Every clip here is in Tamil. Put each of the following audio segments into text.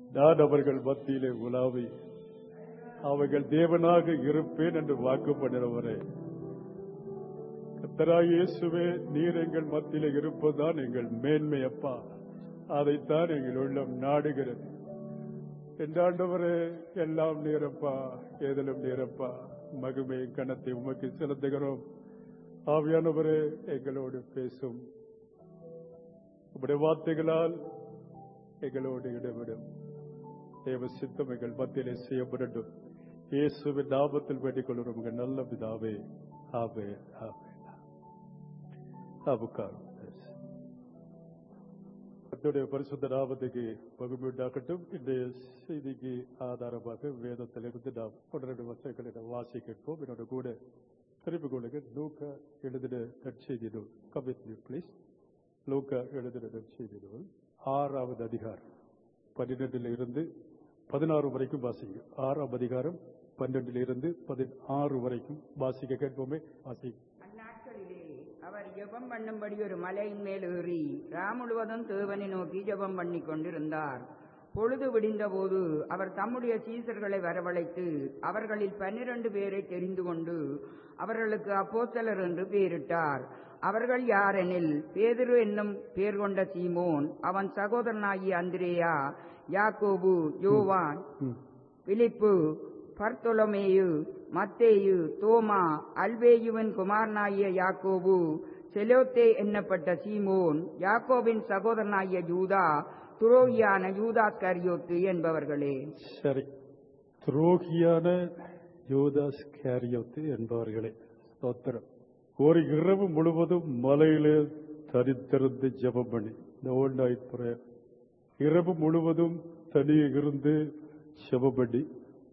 நான் அவர்கள் மத்தியிலே உலாவி அவர்கள் தேவனாக இருப்பேன் என்று வாக்கு பண்ணினவரே கத்தராய் இயேசுவே நீர் எங்கள் மத்தியிலே இருப்பதுதான் எங்கள் மேன்மை அப்பா அதைத்தான் எங்கள் உள்ளம் நாடுகிறது என்றாண்டவரே எல்லாம் நீரப்பா ஏதிலும் நீரப்பா மகிமை கணத்தை உமக்கு செலுத்துகிறோம் ஆவியானவரே எங்களோடு பேசும் உடைய வார்த்தைகளால் எங்களோடு இடவிடும் தேவ சித்தம் எங்கள் மத்தியிலே செய்யப்படட்டும் இயேசுவின் நாமத்தில் வேண்டிக் கொள்கிறோம் உங்கள் நல்ல பிதாவே ஆவே ஆவே ஆவுக்காரும் கர்த்தருடைய பரிசுத்த நாமத்துக்கு பகுமை உண்டாக்கட்டும் இன்றைய செய்திக்கு ஆதாரமாக வேதத்திலிருந்து நாம் ஒன்றரை வருஷங்களிடம் வாசிக்கிறோம் என்னோட கூட திருப்பி கொள்ளுங்க லூக்கா எழுதின நற்செய்தி நூல் கமிட் பிளீஸ் லூக்கா எழுதின நற்செய்தி நூல் ஆறாவது அதிகாரம் பன்னிரெண்டுல இருந்து பதினாறு வரைக்கும் வாசிங்க ஆறாம் அதிகாரம் பன்னெண்டுல இருந்து பதினாறு வரைக்கும் வாசிக்க கேட்போமே வாசிங்க அந்நாட்களிலே அவர் ஜெபம் பண்ணும்படி ஒரு மலையின் மேல் ஏறி ரா முழுவதும் தேவனை நோக்கி ஜெபம் பண்ணிக் கொண்டிருந்தார் பொழுது விடிந்தபோது அவர் தம்முடைய சீசர்களை வரவழைத்து அவர்களில் பன்னிரண்டு பேரை தெரிந்து கொண்டு அவர்களுக்கு அப்போஸ்தலர் என்று பெயரிட்டார் அவர்கள் யாரெனில் பேதுரு என்னும் பேர் கொண்ட சீமோன் அவன் சகோதரனாகிய அந்திரேயா யாக்கோபு யோவான் பிலிப்பு பர்த்தொலமேயு மத்தேயு தோமா அல்வேயுவின் குமாரனாகிய யாக்கோபு செலோத்தே என்னப்பட்ட சீமோன் யாக்கோபின் சகோதரனாகிய யூதா துரோகியான யூதா கரியோத்து என்பவர்களே சரி துரோகியான யோதாஸ் கேரியோத்து என்பவர்களே ஸ்தோத்திரம் ஒரு இரவு முழுவதும் மலையிலே தரித்திருந்து ஜெபம் பண்ணி இந்த ஓல்ட் நைட் பிரேயர் இரவு முழுவதும் தனியே இருந்து ஜெபம் பண்ணி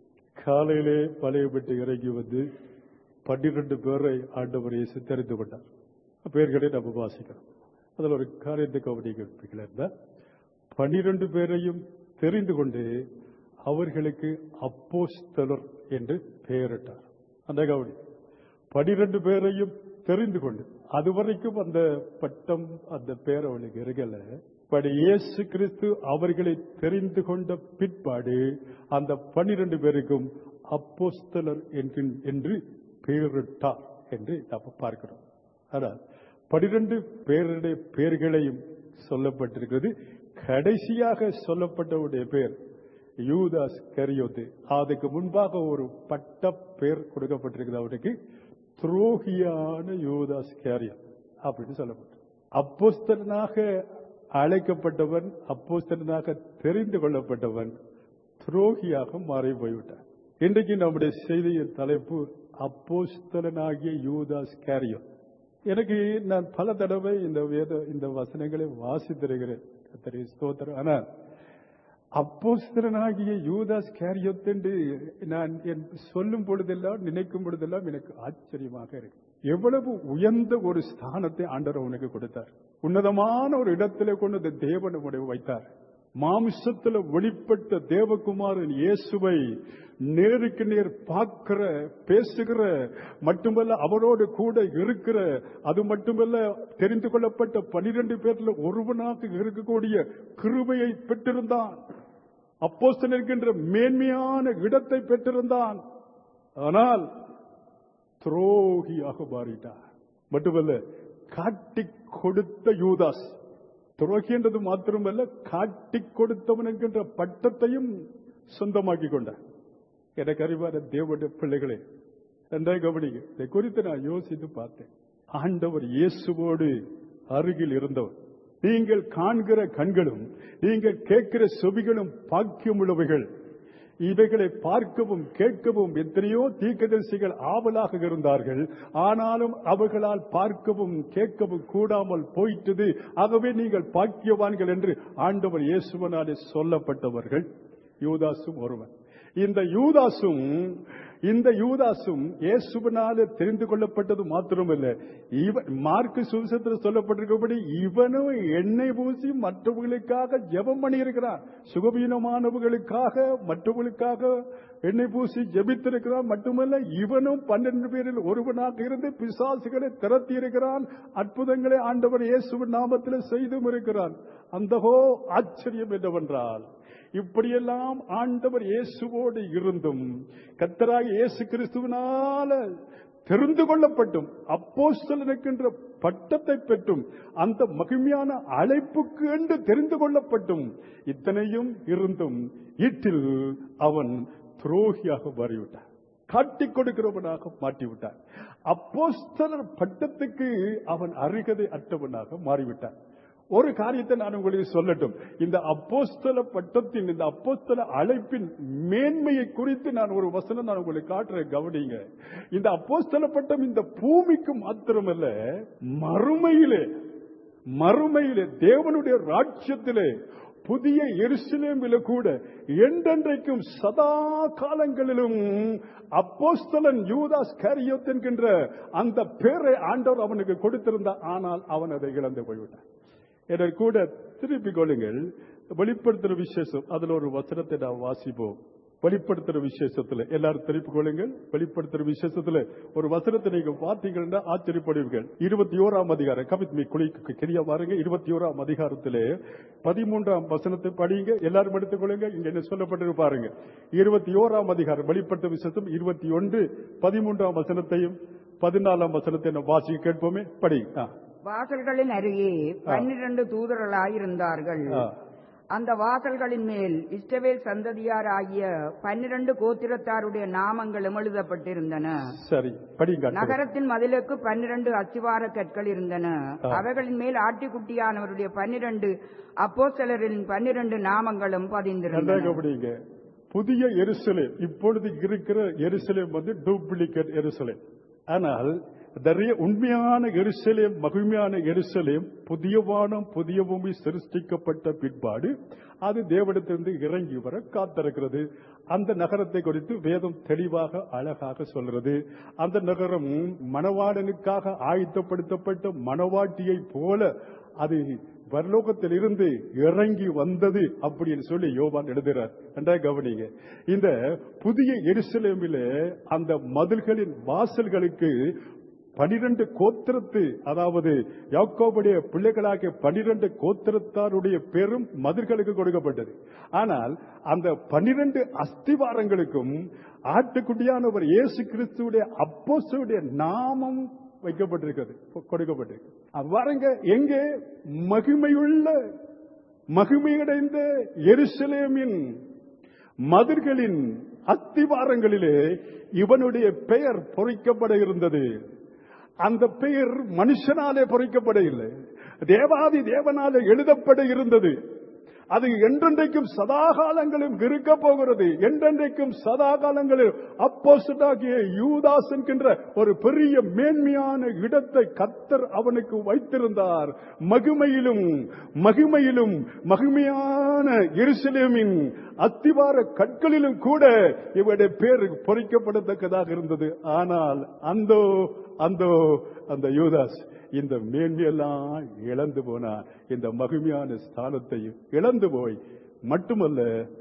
காலையிலே மலையை விட்டு இறங்கி வந்து பன்னிரண்டு பேரை ஆண்டவர் இயேசு தெரிந்து கொண்டார் பெயர்களை நம்ம வாசிக்கிறோம் அதில் ஒரு காரியத்தை கவனிக்கிறீங்களா பன்னிரண்டு பேரையும் தெரிந்து கொண்டு அவர்களுக்கு அப்போஸ்தலர் என்று பெயரிட்டார் அந்த கவனி பனிரெண்டு பேரையும் தெரிந்து கொண்டு அதுவரைக்கும் அந்த பட்டம் அந்த பேர் அவளுக்கு இருக்கல பட் இயேசு கிறிஸ்து அவர்களை தெரிந்து கொண்ட பிற்பாடு அந்த பன்னிரண்டு பேருக்கும் அப்போஸ்தலர் என்கின்- என்று பெயரிட்டார் என்று நாம் பார்க்கிறோம் ஆனால் பனிரெண்டு பேருடைய பெயர்களையும் சொல்லப்பட்டிருக்கிறது கடைசியாக சொல்லப்பட்டவருடைய பெயர் யூதாஸ் கரியோத்து அதுக்கு முன்பாக ஒரு பட்ட பெயர் கொடுக்கப்பட்டிருக்கிறது அவருக்கு துரோகியான யூதாஸ் கேரியர் அப்படின்னு சொல்லப்பட்டது அப்போஸ்தலனாக அழைக்கப்பட்டவன் அப்போஸ்தலனாக தெரிந்து கொள்ளப்பட்டவன் துரோகியாக மாறி போய்விட்டான் இன்றைக்கு நம்முடைய செய்தியின் தலைப்பு அப்போஸ்தலனாகிய யூதாஸ் கேரியர் எனக்கு நான் பல தடவை இந்த வேத இந்த வசனங்களை வாசித்திருக்கிறேன் கர்த்தரே ஸ்தோத்திரம் ஆனால் அப்போஸ்தலனாகிய யூதாஸ் கேரியத் என்று நான் என் சொல்லும் பொழுதெல்லாம் நினைக்கும் பொழுதெல்லாம் எனக்கு ஆச்சரியமாக இருக்கு எவ்வளவு உயர்ந்த ஒரு ஸ்தானத்தை ஆண்டவர் உனக்கு கொடுத்தார் உன்னதமான ஒரு இடத்திலே கொண்டு இந்த தேவன் உடைய வைத்தார் மாமிசத்தில் வெளிப்பட்ட தேவகுமாரன் இயேசுவை நேருக்கு நேர் பார்க்கிற பேசுகிற மட்டுமல்ல அவரோடு கூட இருக்கிற அது மட்டுமல்ல தெரிந்து கொள்ளப்பட்ட பனிரெண்டு பேர்ல ஒருவனாக இருக்கக்கூடிய கிருபையை பெற்றிருந்தான் அப்போஸ்தலன் என்கின்ற மேன்மையான இடத்தை பெற்றிருந்தான் ஆனால் துரோகியாக மாறிட்டார் மட்டுமல்ல காட்டிக் கொடுத்த யூதாஸ் துரோகி என்றது மாத்திரமல்ல காட்டிக் கொடுத்தவன் என்கின்ற பட்டத்தையும் சொந்தமாக்கி கொண்டார் எனக்கு அறிவான தேவனுடைய பிள்ளைகளே நன்றாக கவனிங்க இதை குறித்து நான் யோசித்து பார்த்தேன் ஆண்டவர் இயேசுவோடு அருகில் இருந்தவர் நீங்கள் காண்கிற கண்களும் நீங்கள் கேட்கிற செவிகளும் பாக்கியமுள்ளவைகள் இவைகளை பார்க்கவும் கேட்கவும் எத்தனையோ தீர்க்கதரிசிகள் ஆவலாக இருந்தார்கள் ஆனாலும் அவர்களால் பார்க்கவும் கேட்கவும் கூடாமல் போயிட்டது ஆகவே நீங்கள் பாக்கியவான்கள் என்று ஆண்டவர் இயேசுவனாலே சொல்லப்பட்டவர்கள் யூதாசும் ஒருவன் இந்த யூதாசும் இந்த யூதாசும் இயேசுவினால தெரிந்து கொள்ளப்பட்டது மாத்திரமல்ல இவன் மார்க்கு சுவிசத்தில் சொல்லப்பட்டிருக்கபடி இவனும் எண்ணெய் பூசி மற்றவர்களுக்காக ஜெபம் பண்ணியிருக்கிறான் சுகவீனமானவர்களுக்காக மற்றவர்களுக்காக எண்ணெய் பூசி ஜெபித்திருக்கிறான் மட்டுமல்ல இவனும் பன்னெண்டு பேரில் ஒருவனாக இருந்து பிசாசுகளை திரட்டி இருக்கிறான் அற்புதங்களை ஆண்டவர் இயேசுவின் நாமத்தில் செய்தும் இருக்கிறான் அந்தகோ ஆச்சரியம் என்னவென்றால் இப்படியெல்லாம் ஆண்டவர் இயேசுவோடு இருந்தும் கத்தராக இயேசு கிறிஸ்துவினால தெரிந்து கொள்ளப்பட்டும் அப்போஸ்தலனுக்கின்ற பட்டத்தை பெற்றும் அந்த மகிமையான அழைப்புக்கு என்று தெரிந்து கொள்ளப்பட்டும் இத்தனையும் இருந்தும் ஈட்டில் அவன் துரோகியாக மாறிவிட்டான் காட்டிக் கொடுக்கிறவனாக மாற்றிவிட்டான் அப்போஸ்தலர் பட்டத்துக்கு அவன் அருகதை அற்றவனாக மாறிவிட்டான் ஒரு காரியத்தை நான் உங்களுக்கு சொல்லட்டும் இந்த அப்போஸ்தல பட்டத்தின் இந்த அப்போஸ்தல அழைப்பின் மேன்மையை குறித்து நான் ஒரு வசனம் நான் உங்களுக்கு காட்டுறேன் கவனிங்க இந்த அப்போஸ்தல பட்டம் இந்த பூமிக்கு மாத்திரமல்ல மறுமையிலே மறுமையிலே தேவனுடைய ராஜ்யத்திலே புதிய எருசலேமில கூட என்றென்றைக்கும் சதா காலங்களிலும் அப்போஸ்தலன் யூதாஸ் கேரியோத் என்கின்ற அந்த பேரை ஆண்டவர் அவனுக்கு கொடுத்திருந்தார் ஆனால் அவன் அதை இழந்து போய்விட்டான் என கூட திருப்பிக் கொள்ளுங்கள் வெளிப்படுத்துற விசேஷம் அதுல ஒரு வசனத்தை நாம் வாசிப்போம் வெளிப்படுத்துற விசேஷத்துல எல்லாரும் திருப்பிக் கொள்ளுங்கள் வெளிப்படுத்துற விசேஷத்துல ஒரு வசனத்தை நீங்க பார்த்தீங்கன்னா ஆச்சரியப்படுவீர்கள் இருபத்தி ஓராம் அதிகாரம் கவித்மி குளிக்கு கிரியா பாருங்க இருபத்தி ஓராம் அதிகாரத்திலே பதிமூன்றாம் வசனத்தை படிங்க எல்லாரும் எடுத்துக் கொள்ளுங்க இங்க என்ன சொல்லப்பட்டிருக்கு பாருங்க இருபத்தி ஓராம் அதிகாரம் வெளிப்படுத்த விசேஷம் இருபத்தி ஒன்று பதிமூன்றாம் வசனத்தையும் பதினாலாம் வசனத்தை நம்ம வாசிக்க கேட்போமே படி ஆ. வாசல்களின் அருகே பன்னிரண்டு தூதர்களாயிருந்தார்கள் ஆ. அந்த வாசல்களின் மேல் இஸ்ரவேல் சந்ததியார் ஆகிய பன்னிரண்டு கோத்திரத்தாருடைய நாமங்களும் எழுதப்பட்டிருந்தன சரி படிங்க நகரத்தின் மதிலுக்கு பன்னிரண்டு அச்சிவார கற்கள் இருந்தன ஆ. அவைகளின் மேல் ஆட்டுக்குட்டியானவருடைய பன்னிரண்டு அப்போஸ்தலரின் பன்னிரண்டு நாமங்களும் நன்றாக பதிந்திருந்தன கவனிங்க புதிய எருசலேம் இப்பொழுது இருக்கிற எருசலேம் வந்து டூப்ளிகேட் எருசலேம் ஆனால் நிறைய உண்மையான எருசலேம் மகிமையான எருசலேம் புதிய வானம் புதிய பூமி சிருஷ்டிக்கப்பட்ட பிற்பாடு அது தேவனிடத்திலிருந்து இறங்கி வர காத்திருக்கிறது அந்த நகரத்தை குறித்து வேதம் தெளிவாக அழகாக சொல்றது அந்த நகரம் மணவாளனுக்காக ஆயத்தப்படுத்தப்பட்ட மணவாட்டியை போல அது பரலோகத்தில் இருந்து இறங்கி வந்தது அப்படின்னு சொல்லி யோவான் எழுதுகிறார் நன்றாக கவனிங்க இந்த புதிய எருசலேமிலே அந்த மதில்களின் வாசல்களுக்கு பனிரெண்டு கோத்திரத்து அதாவது யாக்கோபுடைய பிள்ளைகளாகிய பனிரெண்டு கோத்திரத்தாருடைய பெரும் மதில்களுக்கு கொடுக்கப்பட்டது ஆனால் அந்த பனிரெண்டு அஸ்திவாரங்களுக்கும் ஆட்டுக்குட்டியானவர் இயேசு கிறிஸ்துடைய அப்போஸ்தலருடைய நாமம் வைக்கப்பட்டிருக்கிறது கொடுக்கப்பட்டிருக்கு அது பாருங்க எங்கே மகிமையுள்ள மகிமையடைந்த எருசலேமின் மதில்களின் அத்திவாரங்களிலே இவனுடைய பெயர் பொறிக்கப்பட இருந்தது அந்த பெயர் மனுஷனாலே பொறிக்கப்பட இல்லை தேவாதி தேவனாலே எழுதப்பட இருந்தது அது என்றென்றைக்கும் சதாகாலங்களும் இருக்க போகிறது என்றென்றைக்கும் சதாகாலங்களில் அப்போஸ்டாகிய யூதாஸ் என்கின்ற ஒரு பெரிய மேன்மையான இடத்தை கத்தர் அவனுக்கு வைத்திருந்தார் மகிமையிலும் மகிமையிலும் மகிமையான எருசலேமின் அத்திவார கற்களிலும் கூட இவருடைய பேர் பொறிக்கப்படத்தக்கதாக இருந்தது ஆனால் அந்தோ அந்தோ அந்த யூதாஸ் இந்த மேன்மையெல்லாம் இழந்து போனார் இந்த மகிமையான ஸ்தானத்தையும் இழந்து போய் மட்டுமல்ல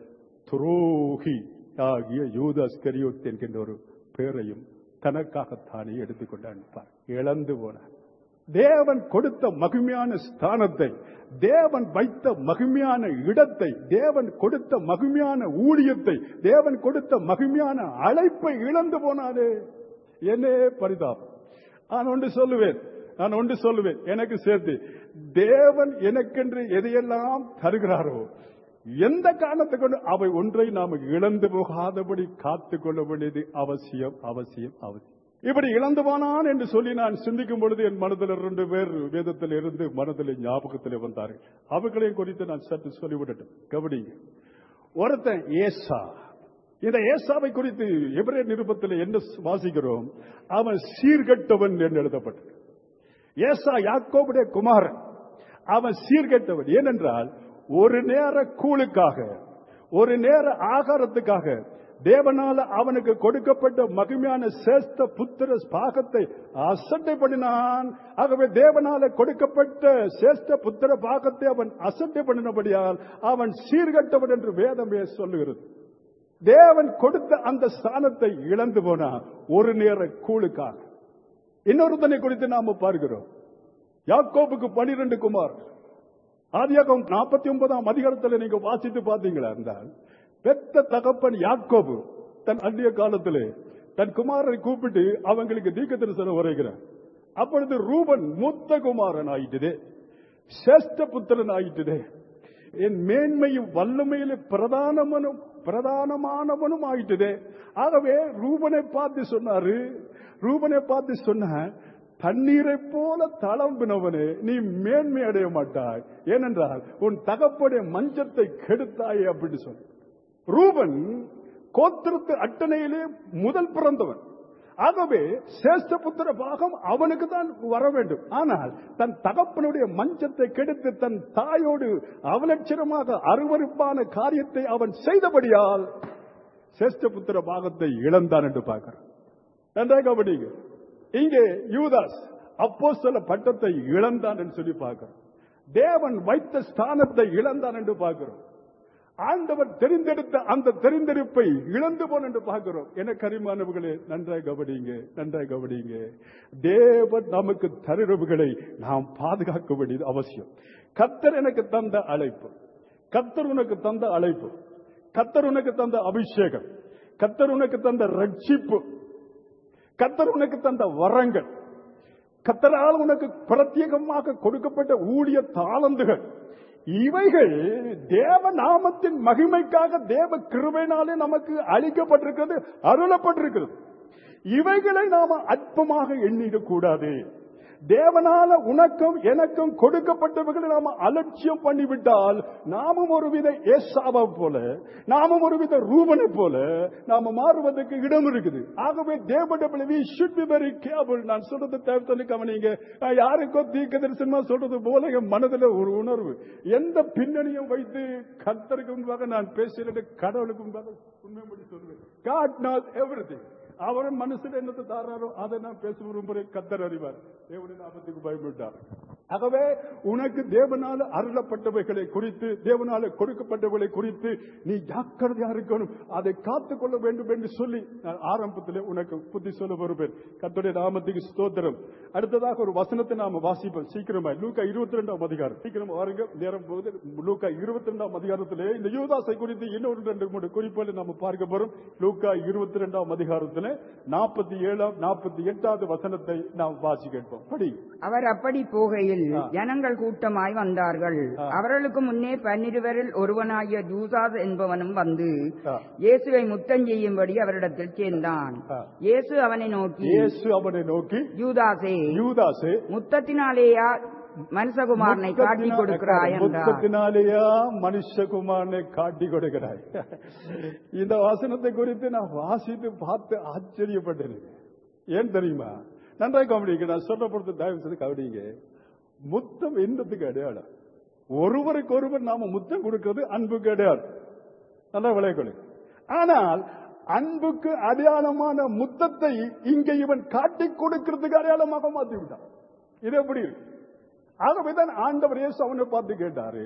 துரோகி ஆகிய யூதாஸ் கரியோத் என்கின்ற ஒரு பேரையும் தனக்காகத்தானே எடுத்துக்கொண்டான் பார். இழந்து போனார் தேவன் கொடுத்த மகிமையான ஸ்தானத்தை தேவன் வைத்த மகிமையான இடத்தை தேவன் கொடுத்த மகிமையான ஊழியத்தை தேவன் கொடுத்த மகிமையான அழைப்பை இழந்து போனாரே என்னே பரிதாபம் நான் ஒன்று சொல்லுவேன் நான் ஒன்று சொல்லுவேன் எனக்கு சேர்த்து தேவன் எனக்கென்று எதையெல்லாம் தருகிறாரோ எந்த காரணத்தை கொண்டு அவை ஒன்றை நாம் இழந்து போகாதபடி காத்துக் கொள்ள வேண்டியது அவசியம் அவசியம் அவசியம் இப்படி இழந்து போனான் என்று சொல்லி நான் சிந்திக்கும் பொழுது என் மனதில் இரண்டு பேர் வேதத்தில் இருந்து மனதில் ஞாபகத்தில் வந்தார்கள் அவர்களையும் குறித்து நான் சற்று சொல்லிவிடட்டும் கவனிங்க ஒருத்தன் ஏசா இந்த ஏசாவை குறித்து எவரே நிருபத்தில் என்ன வாசிக்கிறோம் அவன் சீர்கட்டவன் என்று எழுதப்பட்டது ஏசா யாக்கோபுடைய குமாரன் அவன் சீர்கெட்டவன் ஏனென்றால் ஒரு நேர கூழுக்காக ஒரு நேர ஆகாரத்துக்காக தேவனால அவனுக்கு கொடுக்கப்பட்ட மகிமையான சேஸ்த புத்திர பாகத்தை அசட்டை பண்ணினான் ஆகவே தேவனால கொடுக்கப்பட்ட சேஸ்த புத்திர பாகத்தை அவன் அசட்டை பண்ணினபடியால் அவன் சீர்கட்டவன் என்று வேதமே சொல்லுகிறது தேவன் கொடுத்த அந்த ஸ்தானத்தை இழந்து போனான் ஒரு நேர கூழுக்காக இன்னொருத்தனை குறித்து நாம பார்க்கிறோம் யாக்கோபுக்கு பனிரெண்டு குமார் ஆதியாகம் நாற்பத்தி ஒன்பதாம் அதிகாரத்தில் நீங்க வாசித்து பார்த்தீங்களா இருந்தால் பெத்த தகப்பன் யாக்கோபு தன் அந்நிய காலத்திலே தன் குமாரனை கூப்பிட்டு அவங்களுக்கு தீக்க தரிசனம் உரைகிறார் அப்பொழுது ரூபன் மூத்த குமாரன் ஆயிட்டுதே சேஷ்ட புத்திரன் ஆயிட்டுதே என் மேன்மையும் வல்லமையில பிரதானமனும் பிரதானமானவனும் ஆயிட்டுதே ஆகவே ரூபனை பார்த்து சொன்னாரு ரூபனை பார்த்து சொன்ன தண்ணீரை போல தளம்பினவனே நீ மேன்மை அடைய மாட்டாய் ஏனென்றால் உன் தகப்படைய மஞ்சத்தை கெடுத்தாய் அப்படின்னு சொன்ன ரூபன் கோத்திரத்து அட்டணையிலே முதல் பிறந்தவன் ஆகவே சேஷ்டபுத்திர பாகம் அவனுக்கு தான் வர வேண்டும் ஆனால் தன் தகப்பனுடைய மஞ்சத்தை கெடுத்து தன் தாயோடு அவலட்சணமாக அருவருப்பான காரியத்தை அவன் செய்தபடியால் சேஷ்டபுத்திர பாகத்தை இழந்தான் என்று பார்க்கிறான் நன்றாக கவனிங்க இங்கே யூதாஸ் அப்போ சில பட்டத்தை இழந்தான் என்று சொல்லி பார்க்கிறோம் தேவன் வைத்த ஸ்தானத்தை இழந்தான் என்று பார்க்கிறோம் ஆண்டவர் தெரிந்தெடுத்த அந்த தெரிந்தெடுப்பை இழந்து போன என்று பார்க்கிறோம் என கரிமானவர்களே நன்றாய் கவனிங்க நன்றாய் கவனிங்க தேவன் நமக்கு தருணவுகளை நாம் பாதுகாக்க வேண்டியது அவசியம் கத்தர் எனக்கு தந்த அழைப்பு கத்தர் உனக்கு தந்த அழைப்பு கத்தர் உனக்கு தந்த அபிஷேகம் கத்தர் உனக்கு தந்த ரட்சிப்பு கத்தர் உனக்கு தந்த வரங்கள் கத்தரால் உனக்கு பிரத்யேகமாக கொடுக்கப்பட்ட ஊழிய தாளந்துகள் இவைகள் தேவ நாமத்தின் மகிமைக்காக தேவ கிருபையினாலே நமக்கு அளிக்கப்பட்டிருக்கிறது அருளப்பட்டிருக்கிறது இவைகளை நாம அற்பமாக எண்ணிடக் கூடாது தேவனால உனக்கும் எனக்கும் கொடுக்கப்பட்டவர்களை நாம அலட்சியம் பண்ணிவிட்டால் நாமும் ஒருவித ஏசாவை போல நாமும் ஒருவித ரூபனை போல நாம மாறுவதற்கு இடம் இருக்குது ஆகவே தேவடபிள்வி ஷுட் பி வெரி கேர்ஃபுல் நான் சொல்றது தேவத்தனி கவனிங்க நான் யாருக்கோ தீர்க்க தரிசனமா சொல்றது போல என் மனதுல ஒரு உணர்வு எந்த பின்னணியும் வைத்து கர்த்தருக்கு முன்பாக நான் பேசுகிறேன் கடவுளுக்கு முன்பாக உண்மைப்படி சொல்லுவேன் காட் நாட் எவ்ரி அவர் மனசுல என்னத்தை தாராரோ அதை நான் பேச விரும்புகிறேன் கத்தர் அறிவார் தேவனின் ஆபத்துக்கு பயப்பட்டார் ஆகவே உனக்கு தேவனால அருளப்பட்டவைகளை குறித்து தேவனால கொடுக்கப்பட்டவைகளை குறித்து நீ ஜாக்கிரதையா இருக்கணும் அதை காத்துக் கொள்ள வேண்டும் என்று சொல்லி நான் ஆரம்பத்தில் உனக்கு புத்தி சொல்ல வருவேன் கத்துடைய நாமத்துக்கு ஸ்தோத்திரம் அடுத்ததாக ஒரு வசனத்தை நாம வாசிப்போம் சீக்கிரமா லூக்கா இருபத்தி ரெண்டாம் அதிகாரம் சீக்கிரம் வாருங்க நேரம் போகுது லூக்கா இருபத்தி ரெண்டாம் அதிகாரத்திலே இந்த யூதாசை குறித்து இன்னொரு ரெண்டு மூணு குறிப்புகளை நாம பார்க்க போறோம் லூக்கா இருபத்தி ரெண்டாம் அதிகாரத்தில் நாற்பத்தி ஏழாம் நாற்பத்தி எட்டாவது வசனத்தை நாம் வாசி கேட்போம் படி அவர் அப்படி போகையில் ஆ. ஜனங்கள் கூட்டமாய் வந்தார்கள் ஆ. அவர்களுக்கு முன்னே பன்னிருவரில் ஒருவனாகிய ஜூசாஸ் என்பவனும் வந்து ஆ. இயேசுவை முத்தம் செய்யும்படி அவரிடத்தில் சேர்ந்தான் ஆ. இயேசு அவனை நோக்கி இயேசு அவனை நோக்கி யூதாசே யூதாசே முத்தத்தினாலேயா மனுஷகுமாரனை காட்டி கொடுக்கிறாய் என்றார் முத்தத்தினாலேயா மனுஷகுமாரனை காட்டி கொடுக்கிறாய் இந்த வசனத்தை குறித்து நான் வாசித்து பார்த்து ஆச்சரியப்பட்டேன் ஏன் தெரியுமா நன்றாக கவனிங்க நான் சொல்ல பொறுத்து தயவு செய்து கவனிங்க முத்தம் என்னத்துக்கு அடையாளம் ஒருவருக்கு ஒருவர் நாம முத்தம் கொடுக்கிறது அன்புக்கு அடையாளம் நல்லா விளையாடு ஆனால் அன்புக்கு அடையாளமான முத்தத்தை இங்க இவன் காட்டிக் கொடுக்கிறதுக்கு அடையாளமாக மாத்தி விட்டான் இது எப்படி இருக்கு ஆகவேதான் ஆண்டவர் இயேசு அவனை பார்த்து கேட்டாரு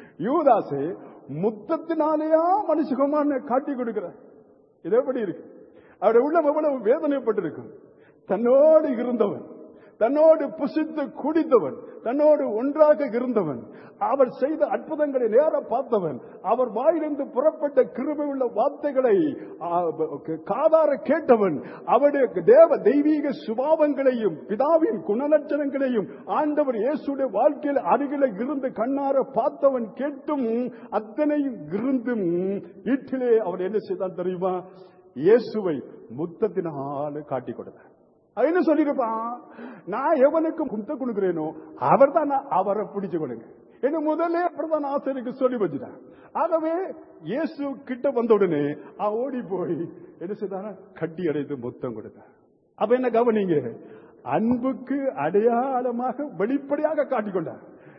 யூதாசே முத்தத்தினாலேயா மனுஷகுமாரனை காட்டி கொடுக்கிறார் இது எப்படி இருக்கு அவருடைய உள்ளம் எவ்வளவு வேதனைப்பட்டிருக்கும் தன்னோடு இருந்தவன் தன்னோடு புசித்து குடித்தவன் தன்னோடு ஒன்றாக இருந்தவன் அவர் செய்த அற்புதங்களை நேர பார்த்தவன் அவர் வாயிலிருந்து புறப்பட்ட கிருபை உள்ள வார்த்தைகளை ஆ, காதார கேட்டவன் அவருடைய தேவ தெய்வீக சுபாவங்களையும் பிதாவின் குணலட்சணங்களையும் ஆண்டவர் இயேசுடைய வாழ்க்கையில் அருகில இருந்து கண்ணார பார்த்தவன் கேட்டும் அத்தனையும் இருந்தும் வீட்டிலே அவர் என்ன செய்தான் தெரியுமா இயேசுவை முத்தத்தினால காட்டிக் கொடுத்தார் அவன் என்ன சொல்லியிருப்பான் நான் எவனுக்கு முத்த கொடுக்கிறேனோ அவர் தான் அவரை பிடிச்சு கொடுங்க என்ன முதல்ல அப்படிதான் ஆசிரியருக்கு சொல்லி வச்சுட்டான் ஆகவே இயேசு கிட்ட வந்த உடனே அவன் ஓடி போய் என்ன செய்தானா கட்டி அடைத்து முத்தம் கொடுத்தான் அப்ப என்ன கவனிங்க அன்புக்கு அடையாளமாக வெளிப்படையாக காட்டிக்கொண்டார்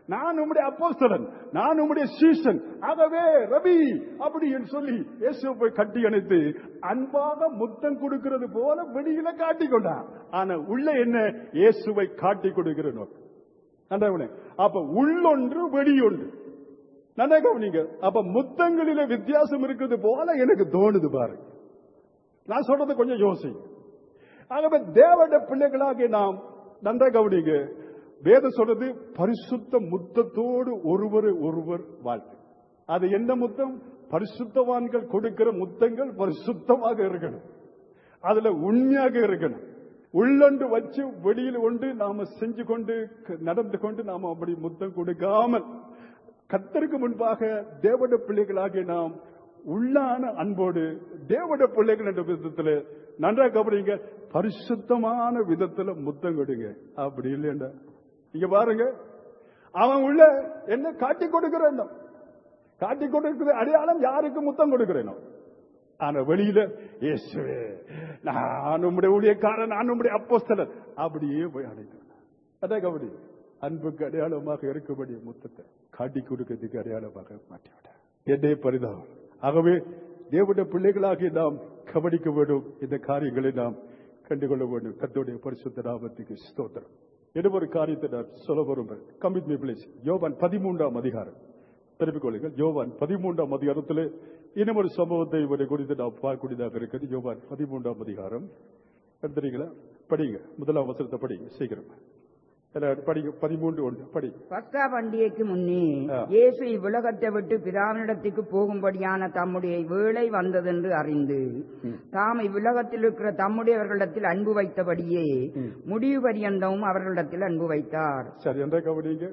நான் உம்முடைய அப்போஸ்தலன் நான் உம்முடைய சீசன் ஆகவே ரவி அப்படி என்று சொல்லி இயேசுவை போய் கட்டி அணைத்து அன்பாக முத்தம் கொடுக்கிறது போல வெளியில காட்டிக் கொண்டான் ஆனா உள்ள என்ன இயேசுவை காட்டி கொடுக்கிற நோக்கம் நன்றாக அப்ப உள்ளொன்று வெளியொன்று நல்லா கவனிங்க அப்ப முத்தங்களில வித்தியாசம் இருக்கிறது போல எனக்கு தோணுது பாருங்க நான் சொல்றது கொஞ்சம் யோசி ஆகவே தேவட பிள்ளைகளாக நாம் நன்றா கவனிங்க வேதம் சொல்றது பரிசுத்த முத்தத்தோடு ஒருவர் ஒருவர் வாழ்க்கை அது என்ன முத்தம் பரிசுத்தவான்கள் கொடுக்கிற முத்தங்கள் பரிசுத்தமாக இருக்கணும் அதுல உண்மையாக இருக்கணும் உள்ளொன்று வச்சு வெளியில் கொண்டு நாம செஞ்சு கொண்டு க- நடந்து கொண்டு நாம அப்படி முத்தம் கொடுக்காமல் கத்தருக்கு முன்பாக தேவட பிள்ளைகளாகிய நாம் உள்ளான அன்போடு தேவட பிள்ளைகள் என்ற விதத்துல நன்றா கவனிங்க பரிசுத்தமான விதத்துல முத்தம் கொடுங்க அப்படி இல்லையா இங்க பாருங்க அவன் உள்ள என்ன காட்டி கொடுக்கிறேன் காட்டி கொடுக்கிற அடையாளம் யாருக்கு முத்தம் கொடுக்கிறேனோ ஆனா வெளியில இயேசுவே நான் உம்முடைய ஊழியக்காரன் நான் உம்முடைய அப்போஸ்தலன் அப்படியே போய் அடைக்கிறேன் அதான் கபடி அன்புக்கு அடையாளமாக இருக்கும்படி முத்தத்தை காட்டி கொடுக்கிறதுக்கு அடையாளமாக மாற்றிவிட என்னே பரிதாபம் ஆகவே தேவனுடைய பிள்ளைகளாகி நாம் கவனிக்க வேண்டும் இந்த காரியங்களை நாம் கண்டுகொள்ள வேண்டும் கத்தோடைய பரிசுத்த நாமத்துக்கு ஸ்தோத்திரம் இன்னும் ஒரு காரியத்தை நான் சொல்ல விரும்புகிறேன் கமிட் மீ பிளேஸ் யோவான் பதிமூன்றாம் அதிகாரம் திருப்பிக் கொள்ளுங்கள் யோவான் பதிமூன்றாம் அதிகாரத்தில் இன்னும் ஒரு சம்பவத்தை இவரை குறித்து நாம் பார்க்கக்கூடியதாக இருக்கிறது யோவான் பதிமூன்றாம் அதிகாரம் எடுத்துறீங்களா படிங்க முதலாம் வசனத்தை படிங்க சீக்கிரம் எல்லாரும் படிங்க பதிமூன்று ஒன்று படி பஸ்கா பண்டிகைக்கு முன்னே ஆ. இயேசு இவ்வுலகத்தை விட்டு பிதாவினிடத்துக்கு போகும்படியான தம்முடைய வேளை வந்ததென்று அறிந்து தாம் இவ்வுலகத்தில் இருக்கிற தம்முடையவர்களிடத்தில் அன்பு வைத்தபடியே முடிவு பரியந்தமும் அவர்களிடத்தில் அன்பு வைத்தார் சரி என்ற கவனிங்க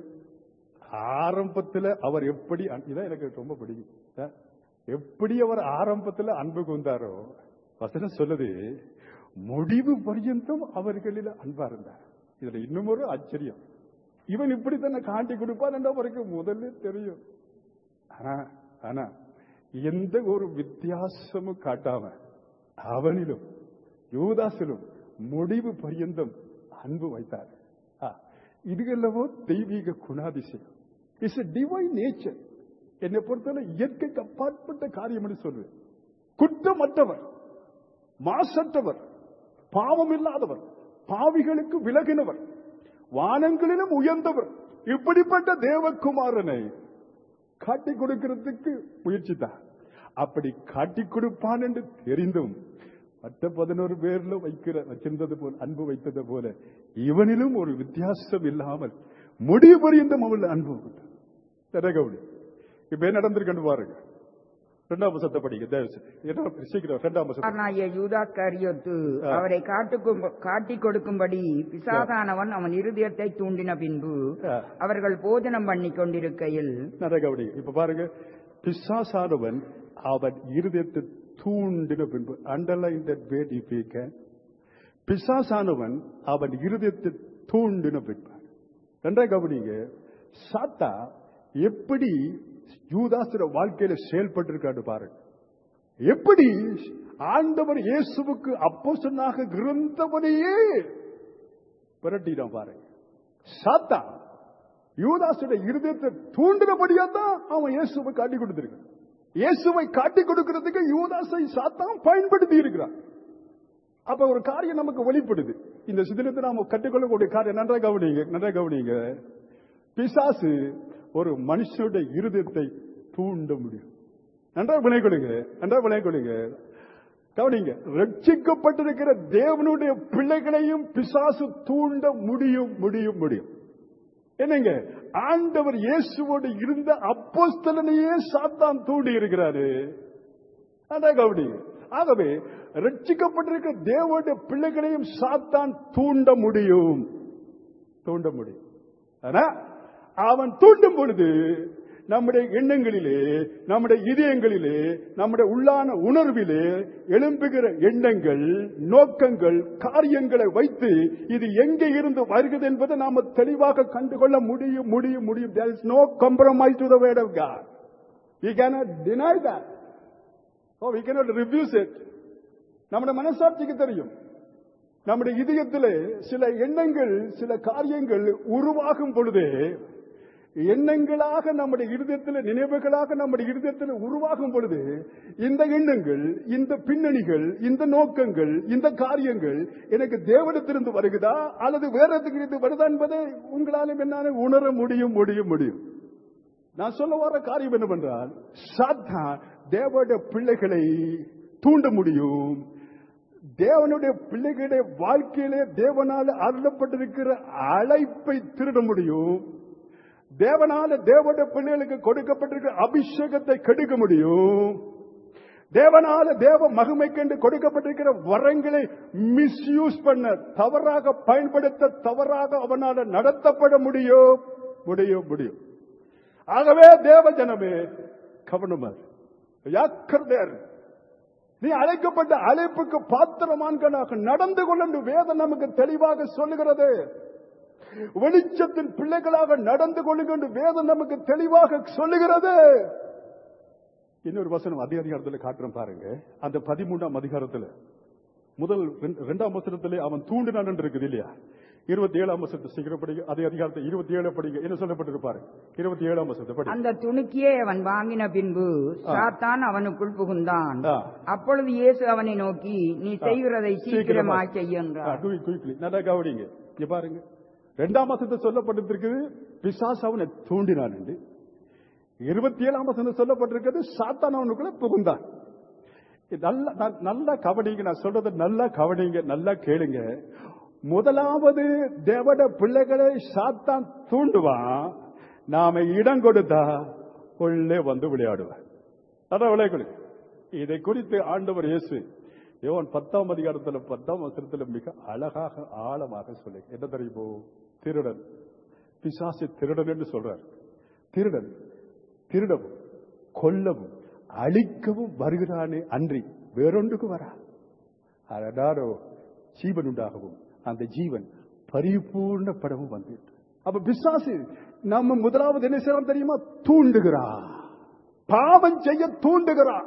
ஆரம்பத்துல அவர் எப்படி அன்- இதான் எனக்கு ரொம்ப பிடிக்கும் ஆ? எப்படி அவர் ஆரம்பத்துல அன்பு கொண்டாரோ வசனம் சொல்லுது முடிவு பர்யந்தம் அவர்களில் அன்பா இருந்தார் இதுல இன்னும் ஒரு ஆச்சரியம் இவன் இப்படி தானே காட்டி கொடுப்பான் என்று அவருக்கு முதல்ல தெரியும் ஆனா ஆனா எந்த ஒரு வித்தியாசமும் காட்டாம அவனிலும் யூதாசிலும் முடிவு பரியந்தம் அன்பு வைத்தார் ஆ, இது அல்லவோ தெய்வீக குணாதிசயம் இட்ஸ் a டிவைன் நேச்சர் என்னை பொறுத்தவரை இயற்கைக்கு அப்பாற்பட்ட காரியம் என்று சொல்லுவேன் குற்றமற்றவர் மாசற்றவர் பாவம் இல்லாதவர் பாவிகளுக்கு விலகினவர் வானங்களிலும் உயர்ந்தவர் இப்படிப்பட்ட தேவகுமாரனை காட்டி கொடுக்கிறதுக்கு முயற்சித்தார் அப்படி காட்டி கொடுப்பான் என்று தெரிந்தும் மற்ற பதினோரு பேர்ல வைக்கிற வச்சிருந்தது போல அன்பு வைத்தது போல இவனிலும் ஒரு வித்தியாசம் இல்லாமல் முடிவு பரியந்தம் அவள் அன்பு வைத்தார். சரி, கவுனி. இப்ப என்ன நடந்திருக்குன்னு பாருங்க ரெண்டாம் வசத்தை படிங்க தயவு செய்து. என்ன சீக்கிரம் ரெண்டாம் வசத்தை ஆனாய யூதாஸ் கரியோத்து ஆ. அவரை காட்டுக்கும் காட்டிக் கொடுக்கும்படி பிசாதானவன் அவன் இருதயத்தை தூண்டின பின்பு ஆ. அவர்கள் போஜனம் பண்ணிக் கொண்டிருக்கையில் நிறைய கவனி இப்ப பாருங்க பிசாசானவன் அவன் இருதயத்தை தூண்டின பின்பு underline that word if you can பிசாசானவன் அவன் இருதயத்தை தூண்டின பின்பு ரெண்டாம் கவனிங்க சாத்தா எப்படி யூதாசுர வாழ்க்கையில செயல்பட்டிருக்காரு பாருங்க எப்படி ஆண்டவர் இயேசுவுக்கு அப்போஸ்தலனாக இருந்தவனையே பிரட்டினான் பாருங்க சாத்தா யூதாசுடைய இருதயத்தை தூண்டினபடியா தான் அவன் இயேசுவை காட்டி கொடுத்திருக்கான் இயேசுவை காட்டி கொடுக்கிறதுக்கு யூதாசை சாத்தான் பயன்படுத்தி இருக்கிறான் அப்ப ஒரு காரியம் நமக்கு வெளிப்படுது இந்த சிதிலத்தை நாம கற்றுக்கொள்ளக்கூடிய காரியம் நன்றா கவனிங்க நன்றா கவனிங்க பிசாசு ஒரு மனுஷனுடைய இருதயத்தை தூண்ட முடியும் நன்றா வினை கொடுங்க நன்றா வினை கொடுங்க கவனிங்க ரட்சிக்கப்பட்டிருக்கிற தேவனுடைய பிள்ளைகளையும் பிசாசு தூண்ட முடியும் முடியும் முடியும் என்னங்க ஆண்டவர் இயேசுவோடு இருந்த அப்போஸ்தலனையே சாத்தான் தூண்டி இருக்கிறாரு அதான் கவனிங்க ஆகவே ரட்சிக்கப்பட்டிருக்கிற தேவனுடைய பிள்ளைகளையும் சாத்தான் தூண்ட முடியும் தூண்ட முடியும் ஆனா அவன் தூண்டும் பொழுது நம்முடைய எண்ணங்களிலே நம்முடைய இதயங்களிலே நம்முடைய உள்ளான உணர்விலே எழும்புகிற எண்ணங்கள் நோக்கங்கள் காரியங்களை வைத்து இது எங்கே இருந்து வருகிறது என்பதை நாம தெளிவாக கண்டுகொள்ள முடியும் முடியும் முடியும் there is no compromise to the word of God we cannot deny that oh we cannot refuse it நம்முடைய மனசாட்சிக்கு தெரியும் நம்முடைய இதயத்திலே சில எண்ணங்கள் சில காரியங்கள் உருவாகும் பொழுதே எண்ணங்களாக நம்முடைய இருதயத்தில் நினைவுகளாக நம்முடைய இருதயத்தில் உருவாகும் பொழுது இந்த எண்ணங்கள் இந்த பின்னணிகள் இந்த நோக்கங்கள் இந்த காரியங்கள் எனக்கு தேவனத்திலிருந்து வருகுதா அல்லது வேற இடத்திலிருந்து வருதா என்பதை உங்களாலும் என்னால உணர முடியும் முடியும் முடியும் நான் சொல்ல வர காரியம் என்னவென்றால் சாத்தான் தேவனுடைய பிள்ளைகளை தூண்ட முடியும் தேவனுடைய பிள்ளைகளுடைய வாழ்க்கையிலே தேவனால அருளப்பட்டிருக்கிற அழைப்பை திருட முடியும் தேவனால தேவனுடைய பிள்ளைகளுக்கு கொடுக்கப்பட்டிருக்கிற அபிஷேகத்தை கெடுக்க முடியும் தேவனால தேவ மகிமை கண்டு கொடுக்கப்பட்டிருக்கிற வரங்களை மிஸ்யூஸ் பண்ண தவறாக பயன்படுத்த தவறாக அவனால நடத்தப்பட முடியும் முடியும் முடியும் ஆகவே தேவ ஜனமே கவனமா யாக்கர்தேர் நீ அழைக்கப்பட்ட அழைப்புக்கு பாத்திரமான்களாக நடந்து கொள்ள வேதம் நமக்கு தெளிவாக சொல்லுகிறது வெளிச்சத்தின் பிள்ளைகளாக நடந்து கொள்ளுங்க என்று வேதம் நமக்கு தெளிவாக சொல்லுகிறது இன்னொரு வசனம் அதே அதிகாரத்தில் காட்டுறோம் பாருங்க அந்த பதிமூன்றாம் அதிகாரத்தில் முதல் இரண்டாம் வசனத்திலே அவன் தூண்டினான் என்று இருக்குது இல்லையா இருபத்தி ஏழாம் வசனத்தை சீக்கிரம் படிக்க அதே அதிகாரத்தை இருபத்தி ஏழு படிக்க என்ன சொல்லப்பட்டிருப்பாரு இருபத்தி ஏழாம் வசனத்தை படி அந்த துணுக்கியை அவன் வாங்கின பின்பு சாத்தான் அவனுக்குள் புகுந்தான் ஆ. அப்பொழுது இயேசு அவனை நோக்கி நீ செய்கிறதை சீக்கிரமாய் செய்ய என்றார் குயிக்லி நல்லா கவனிங்க இங்க பாருங்க இரண்டாம் வசனத்தை சொல்லப்பட்டிருக்கிறது பிசாசு அவனை தூண்டினான் என்று இருபத்தி ஏழாம் வசனம் சொல்லப்பட்டிருக்கிறது சாத்தான் அவனுக்குள்ள புகுந்தான் இது நல்லா நான் நல்லா கவனிங்க நான் சொல்றதை நல்லா கவனிங்க நல்லா கேளுங்க முதலாவது தேவட பிள்ளைகளை சாத்தான் தூண்டுவான் நாம இடம் கொடுத்தா உள்ளே வந்து விளையாடுவான் அதான் விளையாடு இதை குறித்து ஆண்டவர் இயேசு யோவான் பத்தாம் அதிகாரத்துல பத்தாம் வசனத்துல மிக அழகாக ஆழமாக சொல்லி என்ன தெரியுமோ திருடன் பிசாசு திருடன் என்று சொல்றார் திருடன் திருடவும் கொல்லவும் அழிக்கவும் வருகிறானே அன்றி வேறொன்றுக்கு வரா அதனாரோ ஜீவன் உண்டாகவும் அந்த ஜீவன் பரிபூர்ணப்படவும் வந்துட்டு அப்ப பிசாசு நம்ம முதலாவது என்ன செய்யறோம் தெரியுமா தூண்டுகிறா பாவம் செய்ய தூண்டுகிறா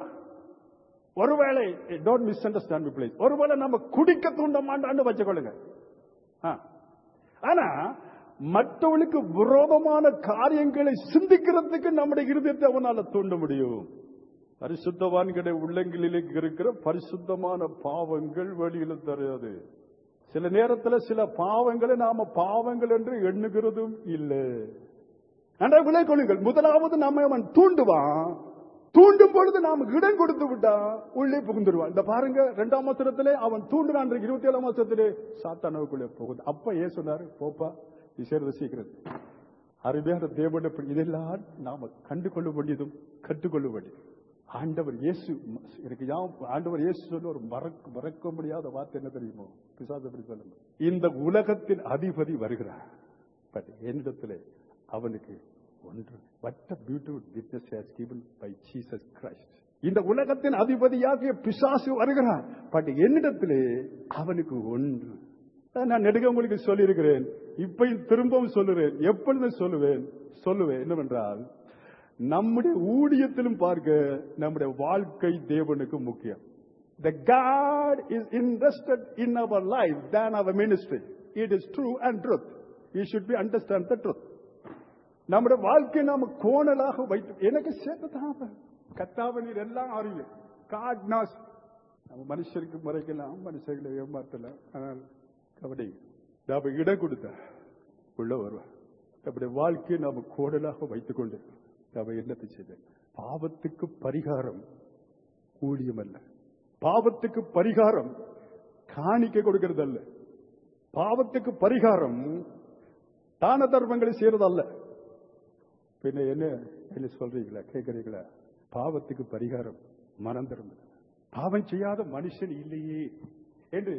ஒருவேளை டோன்ட் மிஸ் அண்டர்ஸ்டாண்ட் பிளேஸ் ஒருவேளை நம்ம குடிக்க தூண்ட மாட்டான்னு வச்சுக்கொள்ளுங்க ஆ. ஆனா மற்றவனுக்கு விரோதமான காரியங்களை சிந்திக்கிறதுக்கு நம்முடைய இருதயத்தை அவனால தூண்ட முடியும் பரிசுத்தவான்களுடைய உள்ளங்களிலே இருக்கிற பரிசுத்தமான பாவங்கள் வெளியில தெரியாது சில நேரத்துல சில பாவங்களை நாம பாவங்கள் என்று எண்ணுகிறதும் இல்லை நன்றாக விலை கொள்ளுங்கள் முதலாவது நம்ம அவன் தூண்டுவான் தூண்டும் பொழுது நாம் இடம் கொடுத்து விட்டா உள்ளே புகுந்துருவான் இந்த பாருங்க இரண்டாம் வசனத்திலே அவன் தூண்டுனான் இருபத்தி ஏழாம் வசனத்திலே சாத்தானவுக்குள்ளே புகுந்து அப்ப ஏன் சொன்னாரு போப்பா நீ சேர்ந்து சீக்கிரம் அருமையான தேவனுடைய பிள்ளை. இதெல்லாம் நாம கண்டு கொள்ள வேண்டியதும் கற்றுக்கொள்ள வேண்டியது ஆண்டவர் இயேசு எனக்கு யாம் ஆண்டவர் இயேசு சொல்ல ஒரு மறக்க மறக்க முடியாத வார்த்தை என்ன தெரியுமோ பிசாசப்படி சொல்லுங்க இந்த உலகத்தின் அதிபதி வருகிறார் பட் என்னிடத்திலே அவனுக்கு ஒன்று what a beautiful witness has given by Jesus Christ இந்த உலகத்தின் அதிபதியாகிய பிசாசு வருகிறான் பட் என்னிடத்திலே அவனுக்கு ஒன்று நான் நெடுக உங்களுக்கு சொல்லியிருக்கிறேன் இப்பயும் திரும்பவும் சொல்லுறேன் எப்பொழுதும் சொல்லுவேன் சொல்லுவேன் என்னவென்றால் நம்முடைய ஊழியத்திலும் பார்க்க நம்முடைய வாழ்க்கை தேவனுக்கு முக்கியம் The God is interested in our life than our ministry. It is true and truth. We should be understand the truth. நம்முடைய வாழ்க்கை நாம கோணலாக வைத்து எனக்கு சேர்த்துதான் கத்தாவ நீர் எல்லாம் அறிவு காட் நாஸ் நம்ம மனுஷருக்கு முறைக்கலாம் மனுஷர்களை ஏமாத்தலாம் ஆனால் கபடி நாம இடம் கொடுத்த உள்ள வருவார் நம்முடைய வாழ்க்கையை நாம கோடலாக வைத்துக் கொண்டு நாம என்னத்தை செய்த பாவத்துக்கு பரிகாரம் ஊழியம் அல்ல பாவத்துக்கு பரிகாரம் காணிக்க கொடுக்கிறது அல்ல பாவத்துக்கு பரிகாரம் தான தர்மங்களை செய்யறதல்ல பின்ன என்ன என்ன சொல்றீங்களா கேட்கறீங்களா பாவத்துக்கு பரிகாரம் மனம் திரும்ப பாவம் செய்யாத மனுஷன் இல்லையே என்று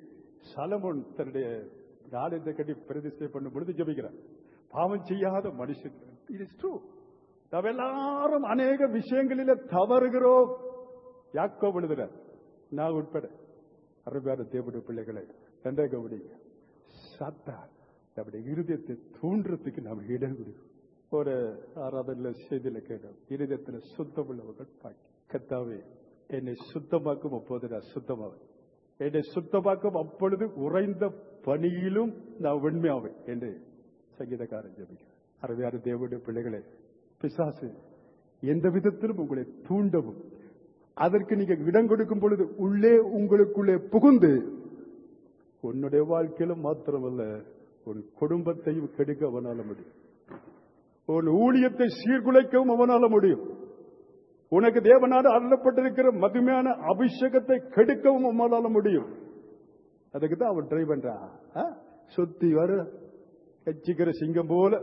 சலமோன் தன்னுடைய ஆலயத்தை கட்டி பிரதிஷ்டை பண்ணும் பொழுது ஜெபிக்கிறார் பாவம் செய்யாத மனுஷன் இட் இஸ் ட்ரூ நாம் எல்லாரும் அநேக விஷயங்களில தவறுகிறோம் யாக்கோ எழுதுறார் நான் உட்பட அருமையான தேவனுடைய பிள்ளைகளை நன்றாக கவனிங்க சாத்தா நம்முடைய இருதயத்தை தூண்டுறதுக்கு நாம் இடம் கொடுக்கும் ஒரு ஆராதனையில செய்தியில கேட்டோம் இருதயத்துல சுத்தம் உள்ளவர்கள் பாக்கி கத்தாவே என்னை சுத்தமாக்கும் அப்போது நான் சுத்தமாவேன் என்னை சுத்தமாக்கும் அப்பொழுது உறைந்த பணியிலும் நான் உண்மையாவேன் என்று சங்கீதக்காரன் ஜெபிக்கிறார் அருமையான தேவனுடைய பிள்ளைகளே பிசாசு எந்த விதத்திலும் உங்களை தூண்டவும் அதற்கு நீங்க இடம் கொடுக்கும் பொழுது உள்ளே உங்களுக்குள்ளே புகுந்து உன்னுடைய வாழ்க்கையில மாத்திரமல்ல உன் குடும்பத்தையும் கெடுக்க அவனால முடியும் உன் ஊழியத்தை சீர்குலைக்கவும் அவனால முடியும் உனக்கு தேவனால அருளப்பட்டிருக்கிற மதுமையான அபிஷேகத்தை கெடுக்கவும் அவனால முடியும் அதுக்கு தான் அவன் ட்ரை பண்றான் ஆ? சுத்தி வர கச்சிக்கிற சிங்கம் போல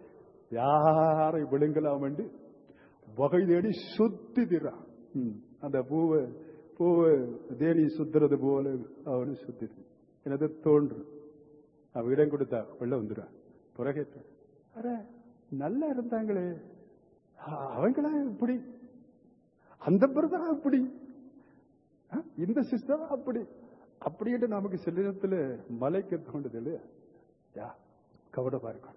யாரை விழுங்கலாம் என்று வகை தேடி சுத்தி திறான் ம். அந்த பூவை பூவை தேடி சுத்துறது போல அவனு சுத்தி எனது தோன்று அவன் இடம் கொடுத்தா வெள்ள வந்துடுறான் புறகேற்ற அட நல்லா இருந்தாங்களே அ- அவங்களா இப்படி அந்த பிரதரா இப்படி ஆ? இந்த சிஸ்டர் அப்படி அப்படின்ட்டு நமக்கு சில நேரத்தில் மலைக்கு தோண்டுது இல்லையா யா கவனமா இருக்கும்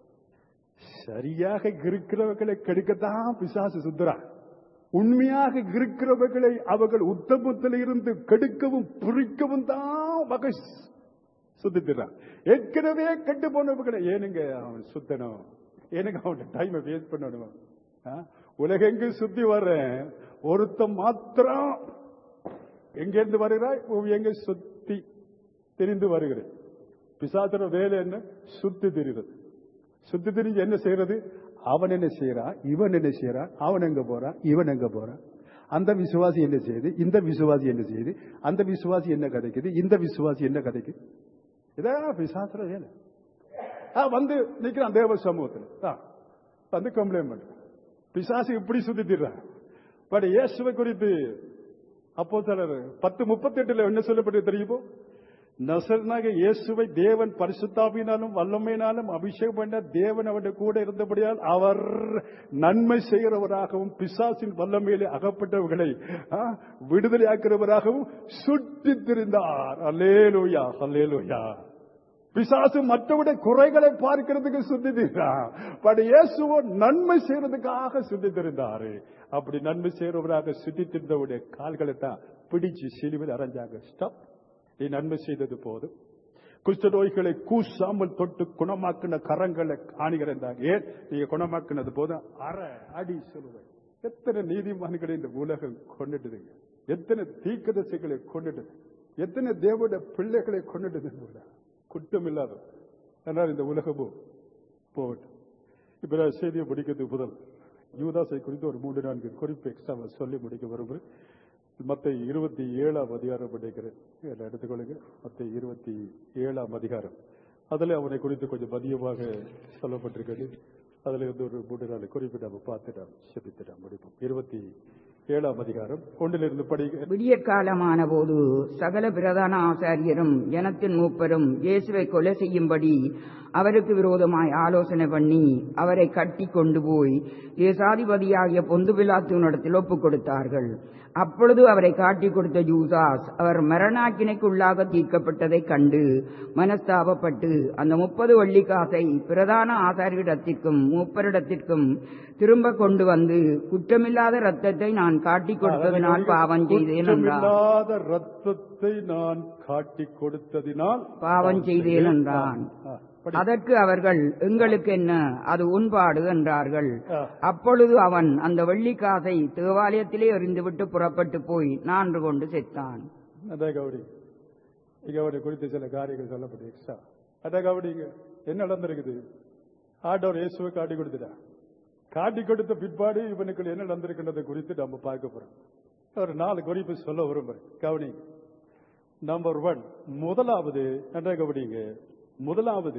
சரியாக இருக்கிறவர்களை கெடுக்கத்தான் பிசாசு சுத்துறான் உண்மையாக இருக்கிறவர்களை அவர்கள் உத்தமத்தில் இருந்து கெடுக்கவும் பிரிக்கவும் தான் வகை சுத்திட்டுறான் ஏற்கனவே கெட்டு போனவர்களை ஏனுங்க அவன் சுத்தணும் ஏனுங்க அவன் டைமை வேஸ்ட் பண்ணணும் ஆ? உலகெங்கு சுத்தி வர்றேன் ஒருத்தன் மாத்திரம் எங்கிருந்து வருகிறாய் எங்க சுத்தி தெரிந்து வருகிறேன் பிசாத்திர வேலை என்ன சுத்தி தெரிகிறது சுத்தி தெரிஞ்சு என்ன செய்யறது அவன் என்ன செய்யறான் இவன் என்ன செய்யறான் அவன் எங்க போறான் இவன் எங்க போறான் அந்த விசுவாசி என்ன செய்யுது இந்த விசுவாசி என்ன செய்யுது அந்த விசுவாசி என்ன கிடைக்குது இந்த விசுவாசி என்ன கிடைக்குது இதான் பிசாத்திர வேலை ஆ, வந்து நிக்கிறான் தேவ சமூகத்தில் ஆ, வந்து கம்ப்ளைண்ட் பண்றான் பிசாசு இப்படி சுத்திடுறான் பட் இயேசுவை குறித்து அப்போ பத்து முப்பத்தி எட்டுல என்ன சொல்லப்பட்டு தெரியுமோ நசரனாக இயேசுவை தேவன் பரிசுத்தாவினாலும் வல்லமையினாலும் அபிஷேகம் பண்ண தேவன் அவருடைய கூட இருந்தபடியால் அவர் நன்மை செய்கிறவராகவும் பிசாசின் வல்லமையிலே அகப்பட்டவர்களை ஆ, விடுதலையாக்கிறவராகவும் சுற்றித் திரிந்தார் அல்லேலூயா அல்லேலூயா பிசாசு மற்றவுடைய குறைகளை பார்க்கிறதுக்கு சுத்திட்டான் பட் இயேசுவோ நன்மை செய்யறதுக்காக சுத்தித்திருந்தாரு அப்படி நன்மை செய்யறவராக சுத்தித்திருந்தவுடைய கால்களை தான் பிடிச்சு சிலுவில் அரைஞ்சாங்க ஸ்டாப் நீ நன்மை செய்தது போதும் குஷ்ட நோய்களை கூசாமல் தொட்டு குணமாக்கின கரங்களை காணிகிறாங்க ஏன் நீங்க குணமாக்கினது போதும் அரை அடி சொல்லுவேன் எத்தனை நீதிமான்களை இந்த உலகம் கொண்டுடுதுங்க எத்தனை தீக்கதசைகளை கொண்டுடுது எத்தனை தேவனுடைய பிள்ளைகளை கொண்டுடுது இந்த உலகம் குற்றம் இல்லாத ஆனால் இந்த உலகமும் போகட்டும் இப்ப நான் செய்தியை முடிக்கிறதுக்கு முதல் யூதாசை குறித்து ஒரு மூன்று நான்கு குறிப்பு எக்ஸ்ட்ரா சொல்லி முடிக்க விரும்புகிறேன் மத்த இருபத்தி ஏழாம் அதிகாரம் படிக்கிறேன் இதில் எடுத்துக்கொள்ளுங்க மத்த இருபத்தி ஏழாம் அதிகாரம் அதுல அவனை குறித்து கொஞ்சம் மதியமாக சொல்லப்பட்டிருக்கிறது அதுல இருந்து ஒரு மூன்று நாலு குறிப்பு நம்ம பார்த்து நாம் செபித்து நாம் முடிப்போம் இருபத்தி ஏழாம் அதிகாரம் ஒன்றிலிருந்து படிக்க விடியற்காலமான போது சகல பிரதான ஆசாரியரும் ஜனத்தின் மூப்பரும் இயேசுவை கொலை செய்யும்படி அவருக்கு விரோதமாய் ஆலோசனை பண்ணி அவரை கட்டி கொண்டு போய் தேசாதிபதியாகிய பொந்து பிலாத்துவனிடத்தில் ஒப்புக் கொடுத்தார்கள் அப்பொழுது அவரை காட்டிக் கொடுத்த யூதாஸ் அவர் மரணாக்கினைக்குள்ளாக தீர்க்கப்பட்டதைக் கண்டு மனஸ்தாபப்பட்டு அந்த முப்பது வெள்ளிக்காசை பிரதான ஆசாரியரிடத்திற்கும் மூப்பரிடத்திற்கும் திரும்ப கொண்டு வந்து குற்றமில்லாத ரத்தத்தை நான் காட்டிக் கொடுத்ததினால் பாவம் செய்தேன் என்றார் குற்றமில்லாத ரத்தத்தை நான் காட்டிக் கொடுத்ததினால் பாவம் செய்தேன் என்றான் ஆ, படி. அதற்கு அவர்கள் எங்களுக்கு என்ன அது உன்பாடு என்றார்கள் ஆ. அப்பொழுது அவன் அந்த வெள்ளிக்காசை தேவாலயத்திலே எறிந்துவிட்டு புறப்பட்டு போய் நான்று கொண்டு செத்தான் அதான் கவுடி இங்க அவரை குறித்து சில காரியங்கள் சொல்லப்பட்டு எக்ஸ்ட்ரா அதான் கவுடிங்க என்ன நடந்திருக்குது ஆண்டவர் இயேசுவை காட்டி கொடுத்துட்டா காட்டி கொடுத்த பிற்பாடு இவனுக்கு என்ன நடந்திருக்கின்றதை குறித்து நம்ம பார்க்க போறோம் ஒரு நாலு குறிப்பு சொல்ல விரும்புறேன் கவனிங்க நம்பர் ஒன் முதலாவது என்ன கவனிங்க முதலாவது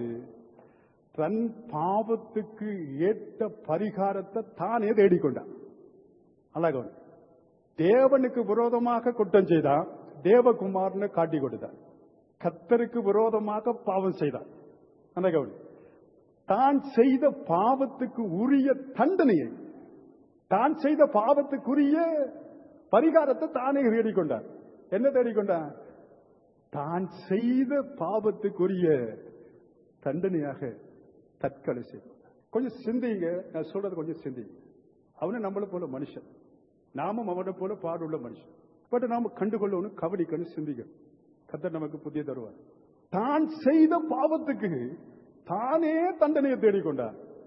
தன் பாவத்துக்கு ஏற்ற பரிகாரத்தை தானே தேடிக்கொண்டான் நல்லா கவனி தேவனுக்கு விரோதமாக குற்றம் செய்தான் தேவகுமாரனை காட்டி கொடுத்தான் கத்தருக்கு விரோதமாக பாவம் செய்தான் நல்லா கவனி தான் செய்த பாவத்துக்கு உரிய தண்டனையை தான் செய்த பாவத்துக்குரிய பரிகாரத்தை தானே தேடிக்கொண்டான் என்ன தேடிக்கொண்டான் தான் செய்த பாவத்துக்குரிய தண்டனையாக தற்கொலை செய்தான் கொஞ்சம் சிந்திங்க நான் சொல்றது கொஞ்சம் சிந்திங்க அவனு நம்மளை போல மனுஷன் நாமும் அவனை போல பாடுள்ள மனுஷன் பட் நாம கண்டுகொள்ளணும் கவனிக்கணும் சிந்திக்கணும் கத்தர் நமக்கு புதிய தருவார் தான் செய்த பாவத்துக்கு தானே தண்டனையை தேடிக்கொண்டார்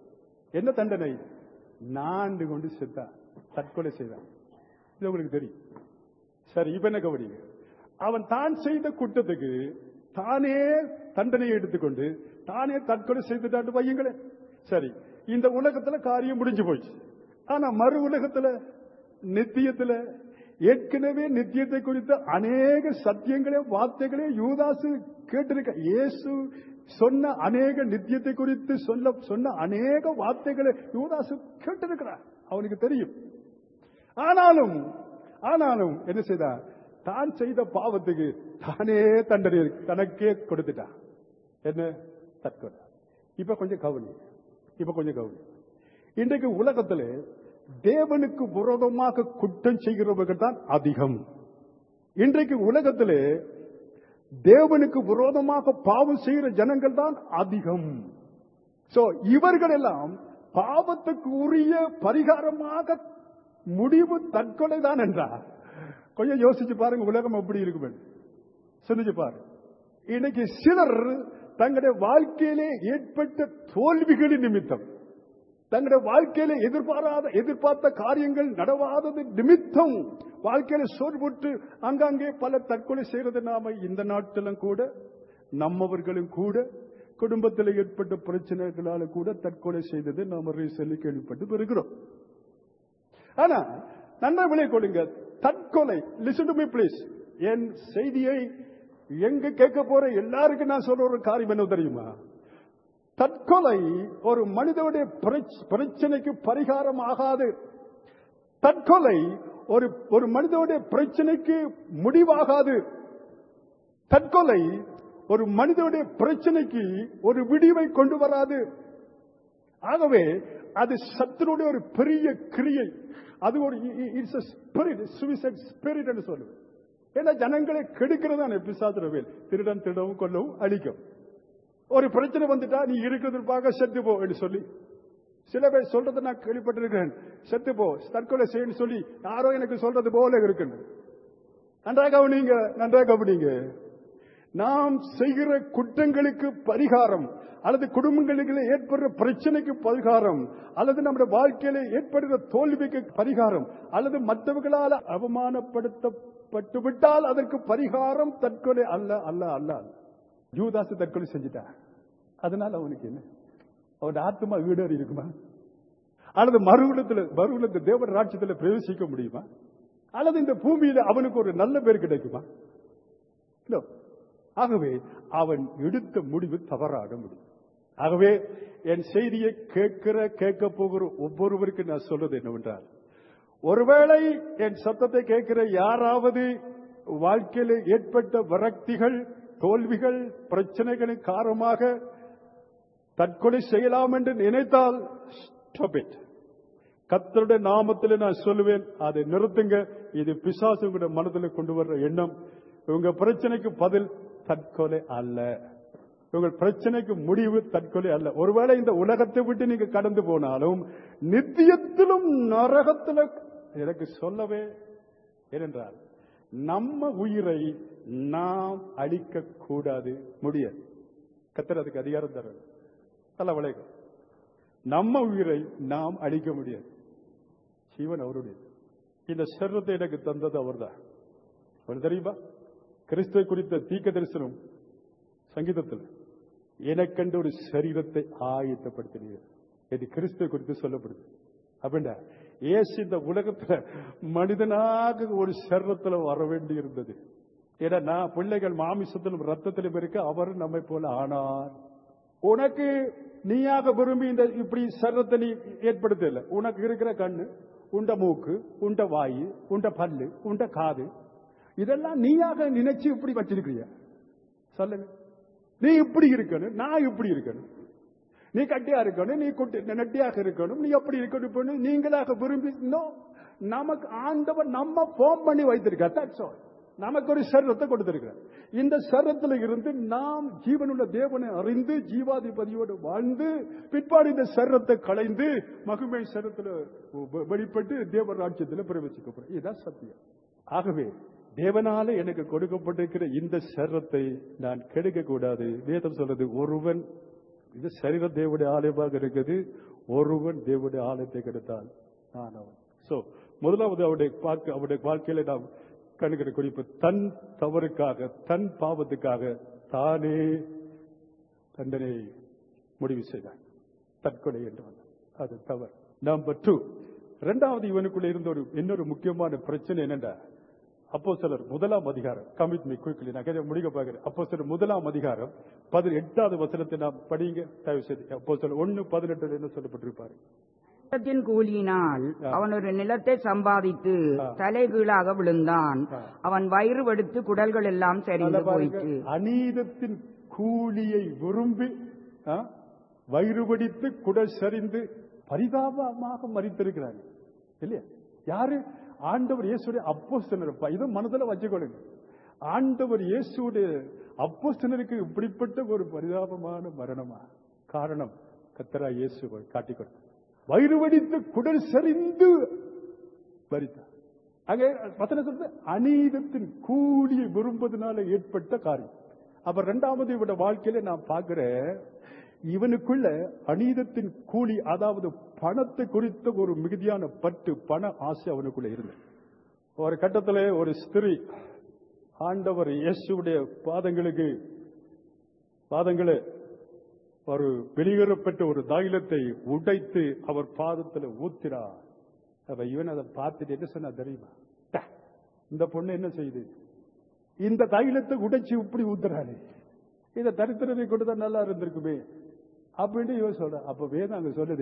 என்ன தண்டனை நான்கு கொண்டு செத்தான் தற்கொலை செய்தான் இது உங்களுக்கு தெரியும் சரி இப்ப என்ன கவனிங்க அவன் தான் செய்த குற்றத்துக்கு தானே தண்டனையை எடுத்துக்கொண்டு தானே தற்கொலை செய்துட்டான்னு வையுங்களேன் சரி இந்த உலகத்துல காரியம் முடிஞ்சு போச்சு ஆனா மறு உலகத்துல நித்தியத்துல ஏற்கனவே நித்தியத்தை குறித்த அநேக சத்தியங்களே வார்த்தைகளே யூதாசு கேட்டிருக்க இயேசு சொன்ன அநேக நித்தியத்தை குறித்து சொல்ல சொன்ன அநேக வார்த்தைகளை யூதாசு கேட்டிருக்கிறார் அவனுக்கு தெரியும் ஆனாலும் ஆனாலும் என்ன செய்தார் தான் செய்த பாவத்துக்கு தானே தண்டனை தனக்கே கொடுத்துட்டான் என்ன தற்கொலை இப்ப கொஞ்சம் கவனி இப்ப கொஞ்சம் கவனி இன்றைக்கு உலகத்துல தேவனுக்கு விரோதமாக குற்றம் செய்கிறவர்கள் தான் அதிகம் இன்றைக்கு உலகத்திலே தேவனுக்கு விரோதமாக பாவம் செய்கிற ஜனங்கள் தான் அதிகம் சோ இவர்கள் எல்லாம் பாவத்துக்கு உரிய பரிகாரமாக முடிவு தற்கொலை தான் என்றார் கொஞ்சம் யோசிச்சு பாருங்க உலகம் எப்படி இருக்கும் சிந்திச்சு பாருங்க இன்னைக்கு சிலர் தங்களுடைய வாழ்க்கையிலே ஏற்பட்ட தோல்விகளின் நிமித்தம் தங்களுடைய வாழ்க்கையில எதிர்பாராத எதிர்பார்த்த காரியங்கள் நடவாதது நிமித்தம் வாழ்க்கையில சோர்வுற்று அங்கங்கே பல தற்கொலை செய்யறது நாம இந்த நாட்டிலும் கூட நம்மவர்களும் கூட குடும்பத்தில் ஏற்பட்ட பிரச்சனைகளால கூட தற்கொலை செய்தது நாம ரீசெல்லி கேள்விப்பட்டு வருகிறோம் ஆனா நன்மை விலை கொடுங்க தற்கொலை லிசன் டு மீ ப்ளீஸ் என் செய்தியை எங்க கேட்க போற எல்லாருக்கும் நான் சொல்ற ஒரு காரியம் என்ன தெரியுமா தற்கொலை ஒரு மனிதனுடைய பிரச்ச- பிரச்சனைக்கு பரிகாரம் ஆகாது தற்கொலை ஒரு ஒரு மனிதனுடைய பிரச்சனைக்கு முடிவாகாது தற்கொலை ஒரு மனிதனுடைய பிரச்சனைக்கு ஒரு விடிவை கொண்டு வராது ஆகவே அது சத்துருடைய ஒரு பெரிய கிரியை அது ஒரு இட்ஸ் ஸ்பிரிட் சுவிசைட் ஸ்பிரிட் என்று சொல்லுவேன் ஏன்னா ஜனங்களை கெடுக்கிறதான் பிசாத்திரவேல் திருடன் திருடவும் கொல்லவும் அழிக்கும் ஒரு பிரச்சனை வந்துட்டா நீ இருக்கிறதுக்காக செத்து போ என்று சொல்லி சில பேர் சொல்றதை நான் கேள்விப்பட்டிருக்கிறேன் செத்து போ தற்கொலை செய்யன்னு சொல்லி யாரோ எனக்கு சொல்றது போல இருக்குன்னு நன்றாக கவனிங்க நன்றாக கவனிங்க நாம் செய்கிற குற்றங்களுக்கு பரிகாரம் அல்லது குடும்பங்களுக்கு ஏற்படுற பிரச்சனைக்கு பரிகாரம் அல்லது நம்முடைய வாழ்க்கையில ஏற்படுகிற தோல்விக்கு பரிகாரம் அல்லது மற்றவர்களால் அவமானப்படுத்தப்பட்டு விட்டால் அதற்கு பரிகாரம் தற்கொலை அல்ல அல்ல அல்ல அல்ல. யூதாசு தற்கொலை செஞ்சுட்டான் அதனால அவனுக்கு என்ன அவன் ஆத்மா வீடேறி இருக்குமா அல்லது மறுகுலத்துல மறுகுலத்து தேவன் ராட்சியத்துல பிரவேசிக்க முடியுமா அல்லது இந்த பூமியில அவனுக்கு ஒரு நல்ல பேர் கிடைக்குமா No. ஆகவே அவன் எடுத்த முடிவு தவறாக முடியும் ஆகவே என் செய்தியை கேட்கிற கேட்க போகிற ஒவ்வொருவருக்கு நான் சொல்றது என்னவென்றால் ஒருவேளை என் சத்தத்தை கேட்கிற யாராவது வாழ்க்கையில் ஏற்பட்ட விரக்திகள் தோல்விகள் பிரச்சனைகளின் காரணமாக தற்கொலை செய்யலாம் என்று நினைத்தால் stop it. கர்த்தருடைய நாமத்தில் நான் சொல்லுவேன் அதை நிறுத்துங்க இது பிசாசு உங்களுடைய மனதில் கொண்டு வர்ற எண்ணம் உங்க பிரச்சனைக்கு பதில் தற்கொலை அல்ல உங்கள் பிரச்சனைக்கு முடிவு தற்கொலை அல்ல ஒருவேளை இந்த உலகத்தை விட்டு நீங்க கடந்து போனாலும் நித்தியத்திலும் நரகத்தில எனக்கு சொல்லவே ஏனென்றால் நம்ம உயிரை நாம் அழிக்க கூடாது முடியாது கத்தர் அதுக்கு அதிகாரம் தர தல விளைக்கும் நம்ம உயிரை நாம் அழிக்க முடியாது ஜீவன் அவருடைய இந்த சர்வத்தை எனக்கு தந்தது அவர்தான் அவருக்கு தெரியுமா கிறிஸ்துவை குறித்த தீக்க தரிசனம் சங்கீதத்தில் எனக்கென்று ஒரு சரீரத்தை ஆயத்தப்படுத்தினீர் இது கிறிஸ்துவை குறித்து சொல்லப்படுது அப்படின்னா ஏசு இந்த உலகத்துல மனிதனாக ஒரு சரீரத்துல வர வேண்டி இருந்தது ஏன்னா நான் பிள்ளைகள் மாமிசத்திலும் ரத்தத்திலும் இருக்க அவர் நம்மை போல ஆனார் உனக்கு நீயாக விரும்பி இந்த இப்படி சரத்தை நீ ஏற்படுத்தல உனக்கு இருக்கிற கண்ணு உண்ட மூக்கு உண்ட வாயு உண்ட பல்லு உண்ட காது இதெல்லாம் நீயாக நினைச்சு இப்படி வச்சிருக்கிறிய சொல்லுங்க நீ இப்படி இருக்கணும் நான் இப்படி இருக்கணும் நீ கட்டியா இருக்கணும் நீ குட்டி நெட்டியாக இருக்கணும் நீ எப்படி இருக்கணும் இப்ப நீங்களாக விரும்பி No. நமக்கு ஆண்டவர் நம்ம போன் பண்ணி வைத்திருக்கார் That's all. நமக்கு ஒரு சரத்தை கொடுத்திருக்கிறார் இந்த சரத்துல இருந்து நாம் ஜீவனுள்ள தேவனை அறிந்து ஜீவாதிபதியோடு வாழ்ந்து பிற்பாடு இந்த சரத்தை களைந்து மகிமை சரத்துல வெ- வெளிப்பட்டு தேவ ராஜ்யத்தில் பிரவேசிக்க போறோம் இதுதான் சத்தியம் ஆகவே தேவனால எனக்கு கொடுக்கப்பட்டிருக்கிற இந்த சரத்தை நான் கெடுக்க கூடாது வேதம் சொல்றது ஒருவன் இது சரீர தேவனுடைய ஆலயமாக இருக்குது ஒருவன் தேவனுடைய ஆலயத்தை கெடுத்தால் நான் அவன் சோ முதலாவது அவருடைய பார்க்க அவருடைய வாழ்க்கையில நாம் கணுகிற குறிப்பு தன் தவறுக்காக தன் பாவத்துக்காக தானே தண்டனை முடிவு செய்தான் தற்கொலை என்று வந்தான். அது தவறு நம்பர் டூ இரண்டாவது இவனுக்குள்ள இருந்த ஒரு இன்னொரு முக்கியமான பிரச்சனை என்னென்றா அப்போ சிலர் முதலாம் அதிகாரம் கமிட் மீ குயிக்லி நான் கேட்க முடிக்க பார்க்கிறேன் அப்போ சிலர் முதலாம் அதிகாரம் பதினெட்டாவது வசனத்தை நாம் படிங்க தயவு செய்து அப்போ சிலர் ஒன்னு பதினெட்டுல என்ன சொல்லப்பட்டிருப்பாரு நிலத்தின் கூலியினால் ஆ. அவன் ஒரு நிலத்தை சம்பாதித்து ஆ. தலைகீழாக விழுந்தான் ஆ. அவன் வயிறு வெடித்து குடல்கள் எல்லாம் சரிந்து அதுல பாருங்க, போயிற்று அநீதத்தின் கூலியை விரும்பி ஆ, வயிறு வெடித்து குடல் சரிந்து பரிதாபமாக மறித்திருக்கிறாங்க இல்லையா யாரு ஆண்டவர் இயேசுடைய அப்போஸ்தலர் இது மனதுல வச்சுக்கொள்ளுங்க ஆண்டவர் இயேசுடைய அப்போஸ்தலருக்கு இப்படிப்பட்ட ஒரு பரிதாபமான மரணமா காரணம் கத்தரா இயேசுவை காட்டிக் கொடுத்தார் வயிறு வெடித்து குடல் சரிந்து மறித்தார் அங்கே வசனம் சொல்றது அநீதத்தின் கூலியை விரும்புவதனால ஏற்பட்ட காரியம் அப்ப ரெண்டாவது இவட வாழ்க்கையில நான் பார்க்கிறேன் இவனுக்குள்ள அநீதத்தின் கூலி அதாவது பணத்தை குறித்த ஒரு மிகுதியான பற்று பண ஆசை அவனுக்குள்ள இருந்தது ஒரு கட்டத்தில் ஒரு ஸ்திரீ ஆண்டவர் இயேசுடைய பாதங்களுக்கு பாதங்களை ஒரு வெளியேறப்பட்ட ஒரு தைலத்தை உடைத்து அவர் பாதத்துல ஊத்தினார் அப்ப இவன் அதை பார்த்துட்டு என்ன சொன்னா தெரியுமா டா, இந்த பொண்ணு என்ன செய்யுது இந்த தைலத்தை உடைச்சு இப்படி ஊத்துறாரு இத தரித்திரத்தை கொடுத்தா நல்லா இருந்திருக்குமே அப்படின்னு இவன் சொல்ற அப்ப வேதம் அங்க சொல்லுது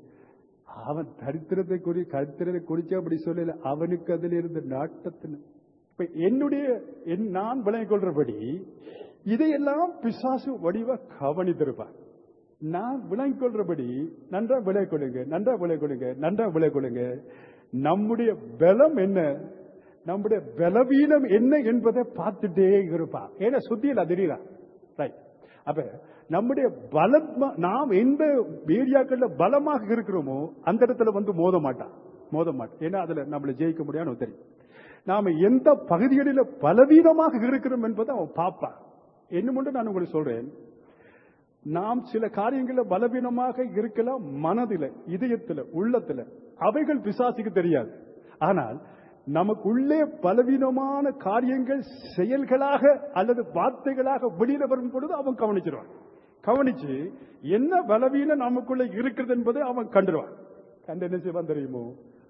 அவன் தரித்திரத்தை குறி கருத்திரத்தை குறிச்சு அப்படி சொல்லல அவனுக்கு அதில் இருந்த நாட்டத்தின் இப்ப என்னுடைய என் நான் விளங்கிக் கொள்றபடி இதையெல்லாம் பிசாசு வடிவ கவனித்திருப்பான் நான் விளங்கிக் கொள்றபடி நன்றா விளை கொள்ளுங்க நன்றா விளை கொள்ளுங்க நன்றா விளை கொள்ளுங்க நம்முடைய பலம் என்ன நம்முடைய பலவீனம் என்ன என்பதை பார்த்துட்டே இருப்பான் ஏன்னா சுத்தியில் தெரியலாம் ரைட் அப்ப நம்முடைய பலம் நாம் எந்த ஏரியாக்கள்ல பலமாக இருக்கிறோமோ அந்த இடத்துல வந்து மோத மாட்டான் மோத மாட்டான் ஏன்னா அதுல நம்மளை ஜெயிக்க முடியாதுன்னு தெரியும் நாம எந்த பகுதிகளில பலவீனமாக இருக்கிறோம் என்பதை அவன் பார்ப்பான் என்ன மட்டும் நான் உங்களுக்கு சொல்றேன் நாம் சில காரியங்கள பலவீனமாக இருக்கலாம் மனதில இதயத்துல உள்ளத்துல அவைகள் பிசாசுக்கு தெரியாது ஆனால் நமக்குள்ளே பலவீனமான காரியங்கள் செயல்களாக அல்லது வார்த்தைகளாக வெளியில வரும் பொழுது அவன் கவனிச்சிருவான் கவனிச்சு என்ன பலவீனம் நமக்குள்ள இருக்கிறது என்பதை அவன் கண்டுருவான் கண்டு என்ன செய்வான் தெரியுமோ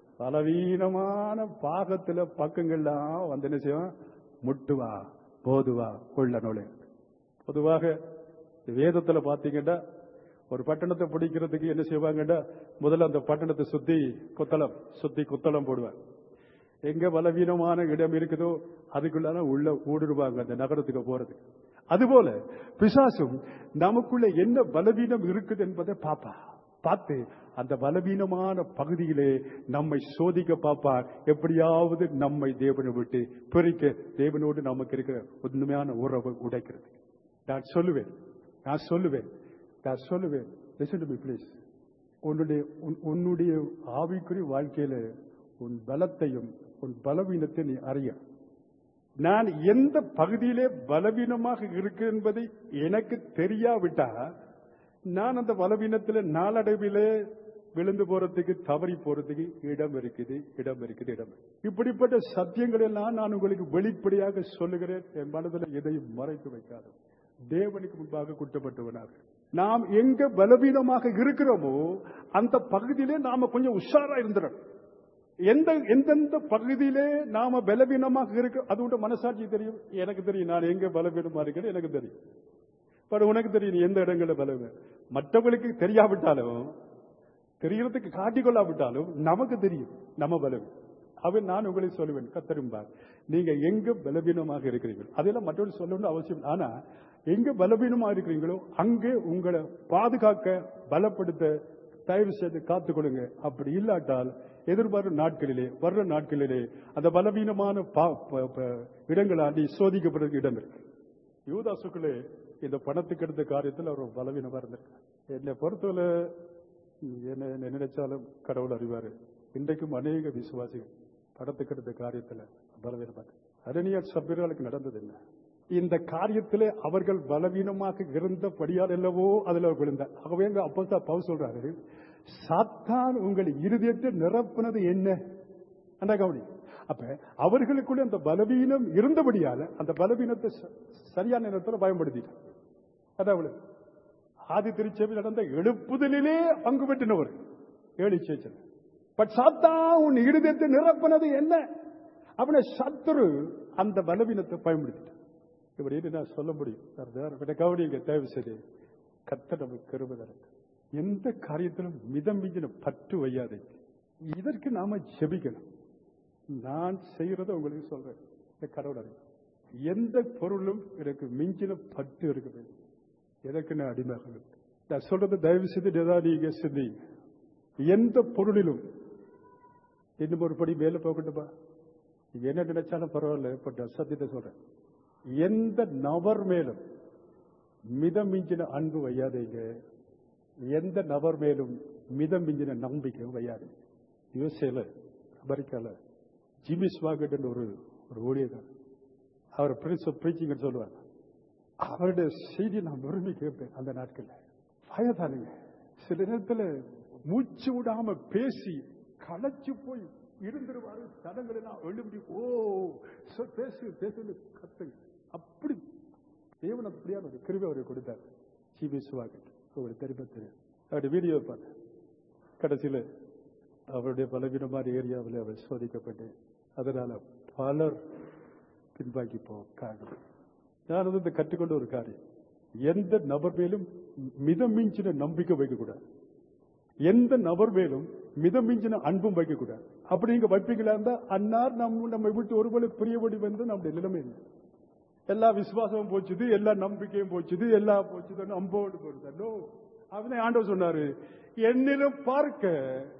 பலவீனமான பாகத்துல பக்கங்கள்லாம் வந்து என்ன செய்வான் முட்டுவா போதுவா கொள்ள நுழை பொதுவாக வேதத்துல பாத்தீங்கன்னா ஒரு பட்டணத்தை பிடிக்கிறதுக்கு என்ன செய்வாங்கன்னா முதல்ல அந்த பட்டணத்தை சுத்தி குத்தளம் சுத்தி குத்தளம் போடுவாங்க எங்க பலவீனமான இடம் இருக்குதோ அதுக்குள்ளான உள்ள ஊடுருவாங்க அந்த நகரத்துக்கு போறதுக்கு அதுபோல பிசாசும் நமக்குள்ள என்ன பலவீனம் இருக்குது என்பதை பாப்பா பார்த்து அந்த பலவீனமான பகுதியிலே நம்மை சோதிக்க பார்ப்பார் எப்படியாவது நம்மை தேவனை விட்டு பிரிக்க தேவனோடு நமக்கு இருக்கிற உண்மையான உறவை உடைக்கிறது நான் சொல்லுவேன் நான் சொல்லுவேன் நான் சொல்லுவேன் லிசன் டு மீ ப்ளீஸ் உன்னுடைய உன்- உன்னுடைய ஆவிக்குறி வாழ்க்கையில உன் பலத்தையும் உன் பலவீனத்தை நீ அறிய நான் எந்த பகுதியிலே பலவீனமாக இருக்கு என்பதை எனக்கு தெரியாவிட்டா நான் அந்த பலவீனத்தில் நாளடைவிலே விழுந்து போறதுக்கு தவறி போறதுக்கு இடம் இருக்குது இடம் இருக்குது இடம் இருக்கு. இப்படிப்பட்ட சத்தியங்கள் எல்லாம் நான் உங்களுக்கு வெளிப்படையாக சொல்லுகிறேன் என் மனதில் எதையும் மறைத்து வைக்காது தேவனுக்கு முன்பாக குற்றப்பட்டவனாக நாம் எங்க பலவீனமாக இருக்கிறோமோ அந்த பகுதியிலே நாம கொஞ்சம் உஷாரா இருந்துடணும் எந்த எந்தெந்த பகுதியிலே நாம பலவீனமாக இருக்க அது உண்ட மனசாட்சி தெரியும் எனக்கு தெரியும் நான் எங்க பலவீனமா இருக்கேன்னு எனக்கு தெரியும் பட் உனக்கு தெரியும் நீ எந்த இடங்கள்ல பலவீனம் மற்றவங்களுக்கு தெரியாவிட்டாலும் தெரியறதுக்கு காட்டிக்கொள்ளாவிட்டாலும் நமக்கு தெரியும் நம்ம பலவீனம் அவன் நான் உங்களுக்கு சொல்லுவேன் கத்தரும்பார் நீங்க எங்க பலவீனமாக இருக்கிறீர்கள் அதெல்லாம் மற்றவர்கள் சொல்லணும்னு அவசியம் இல்லை. ஆனா எங்க பலவீனமா இருக்கிறீங்களோ அங்கே உங்களை பாதுகாக்க பலப்படுத்த தயவு செய்து காத்துக்கொள்ளுங்க அப்படி இல்லாட்டால் எதிர்பார்க்கும் நாட்களிலே வர்ற நாட்களிலே அந்த பலவீனமான பா- ப- ப- இடங்களாண்டி சோதிக்கப்படுறதுக்கு இடம் இருக்கு யூதாசுக்குள்ளே இந்த பணத்துக்கு எடுத்த காரியத்தில் அவர் பலவீனமா இருந்திருக்கார் என்னை பொறுத்தவரை என்ன என்ன நினைச்சாலும் கடவுள் அறிவாரு இன்றைக்கும் அநேக விசுவாசிகள் பணத்துக்கு எடுத்த காரியத்துல பலவீனமா அரணியார் சபீர்களுக்கு நடந்தது என்ன இந்த காரியத்திலே அவர்கள் பலவீனமாக இருந்தபடியால் அல்லவோ அதுல அவர் விழுந்தார் ஆகவே அப்போ பவு சொல்றாரு சாத்தான் உங்கள் இருதயத்தை நிரப்புனது என்ன அந்த கவனி அப்ப அவர்களுக்குள்ள அந்த பலவீனம் இருந்தபடியால அந்த பலவீனத்தை ச- சரியான நேரத்தில் பயன்படுத்திட்டான் அதாவது ஆதி திருச்சபையில் நடந்த எழுப்புதலிலே பங்கு பெற்றினவர் ஏழு சேச்சன் பட் சாத்தா உன் இருதயத்தை நிரப்பினது என்ன அவனை சத்துரு அந்த பலவீனத்தை பயன்படுத்திட்டான் இப்படி நான் சொல்ல முடியும் சார், வேற விட கவனிங்க தயவு செய்து கத்த நமக்கு கருவதற்கு எந்த காரியத்திலும் மிதம் மிஞ்சின பற்று வையாதே இதற்கு நாம ஜெபிக்கணும் நான் செய்யறத உங்களுக்கு சொல்றேன் இந்த கடவுள் அறிவு. எந்த பொருளும் எனக்கு மிஞ்சின பற்று இருக்க வேண்டும் எனக்கு நான் அடிமையாக இருக்கு. நான் சொல்றது தயவு செய்து ஏதாவது நீங்க சிந்திங்க எந்த பொருளிலும் இன்னும் ஒரு படி மேல போகட்டுமா நீங்க என்ன நினைச்சாலும் பரவாயில்ல பட் சத்தியத்தை சொல்றேன் எந்த நபர் மேலும் மிதம் மிஞ்சின அன்பு வையாதீங்க எந்த நபர் மேலும் மிதம் மிஞ்சின நம்பிக்கை வையாதீங்க யுஎஸ்ஏல அமெரிக்கால ஜிமி ஸ்வாகட் என்ற ஒரு ஒரு ஊழியர் அவர் பிரின்ஸ் ஆஃப் பிரீச்சிங் சொல்லுவார் அவருடைய செய்தி நான் விரும்பி கேட்பேன் அந்த நாட்கள்ல வயதானுங்க சில நேரத்துல மூச்சு விடாம பேசி களைச்சு போய் இருந்துருவாரு தடங்கள் எல்லாம் எழும்பி ஓ சொ- பேசு பேசுன்னு கத்து அப்படி தேவன் அப்படியான ஒரு கிருபை அவருக்கு கொடுத்தார் ஜிபி சுவாகட் உங்களுக்கு தெரியுமா தெரியும் அவருடைய வீடியோ பார்த்தேன் கடைசியில அவருடைய பலவீனமான ஏரியாவில் அவர் சோதிக்கப்பட்டு அதனால பலர் பின்பாக்கி போக காரணம் நான் வந்து இந்த கற்றுக்கொண்ட ஒரு காரியம் எந்த நபர் மேலும் மிதம் மிஞ்சின நம்பிக்கை வைக்கக்கூடாது எந்த நபர் மேலும் மிதம் மிஞ்சின அன்பும் வைக்கக்கூடாது அப்படி நீங்க வைப்பீங்களா இருந்தா அன்னார் நம்ம நம்மை விட்டு ஒருவேளை பிரியபடி வந்து நம்முடைய நிலைமை இல்லை எல்லா விசுவாசமும் போச்சுது எல்லா நம்பிக்கையும் போச்சுது எல்லா போச்சுது அம்போடு போடுதோ அவனே ஆண்டவர் சொன்னாரு என்னிலும் பார்க்க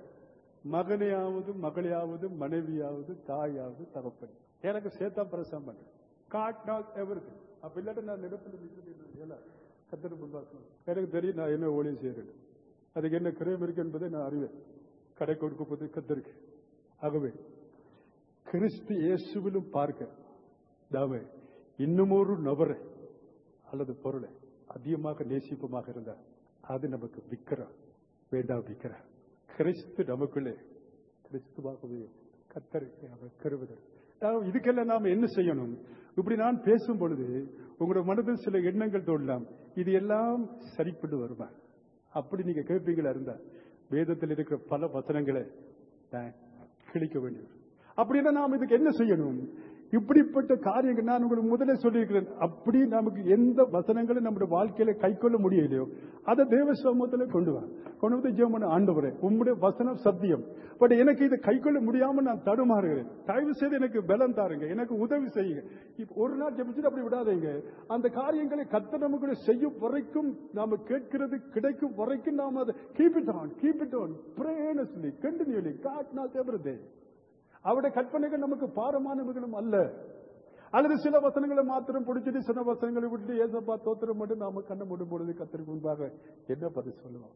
மகனையாவது மகளையாவது மனைவியாவது தாயாவது தகப்பன் எனக்கு சேர்த்தா பிரசம் பண்ண காட் நாட் எவர் அப்ப இல்லாட்ட நான் நிலத்தில் நிற்கிறேன் கத்தர் முன்பாசம் எனக்கு தெரியும் நான் என்ன ஊழியம் செய்யறேன் அதுக்கு என்ன கிரயம் இருக்கு என்பதை நான் அறிவேன் கடை கொடுக்கப்பது கத்தருக்கு ஆகவே கிறிஸ்து இயேசுவிலும் பார்க்க நாம இன்னும் ஒரு நபரை அல்லது பொருளை அதிகமாக நேசிப்பமாக இருந்தால் அது நமக்கு விக்கிரம் வேண்டாம் விக்கிரம் கிறிஸ்து நமக்குள்ளே கிறிஸ்துவாகவே கத்தர் கருவதர் அதாவது இதுக்கெல்லாம் நாம் என்ன செய்யணும் இப்படி நான் பேசும் பொழுது உங்களோட மனதில் சில எண்ணங்கள் தோன்றலாம் இது எல்லாம் சரிப்பட்டு வருமா அப்படி நீங்க கேட்பீங்களா இருந்தா வேதத்தில் இருக்கிற பல வசனங்களை நான் கிழிக்க வேண்டியது அப்படின்னா நாம் இதுக்கு என்ன செய்யணும் இப்படிப்பட்ட காரியங்கள் நான் உங்களுக்கு முதல்ல சொல்லியிருக்கிறேன் அப்படி நமக்கு எந்த வசனங்களும் நம்முடைய வாழ்க்கையில கை கொள்ள முடியலையோ அதை தேவ சமூகத்துல கொண்டு வா கொண்டு வந்து ஜெபம் பண்ண ஆண்டவரே உம்முடைய வசனம் சத்தியம் பட் எனக்கு இதை கை கொள்ள முடியாம நான் தடுமாறுகிறேன் தயவு செய்து எனக்கு பலம் தாருங்க எனக்கு உதவி செய்யுங்க இப்ப ஒரு நாள் ஜெபிச்சுட்டு அப்படி விடாதீங்க அந்த காரியங்களை கத்த நமக்கு செய்யும் வரைக்கும் நாம கேட்கிறது கிடைக்கும் வரைக்கும் நாம அதை keep it on keep it on brainlessly continually God not every day அவருடைய கற்பனைகள் நமக்கு பாரமானவர்களும் அல்ல அல்லது சில வசனங்களை மாத்திரம் பிடிச்சிட்டு சில வசனங்களை விட்டு ஏசப்பா தோத்திரம் மட்டும் நாம கண்ணை மூடும் பொழுது கத்திற்கு முன்பாக என்ன பதில் சொல்லுவோம்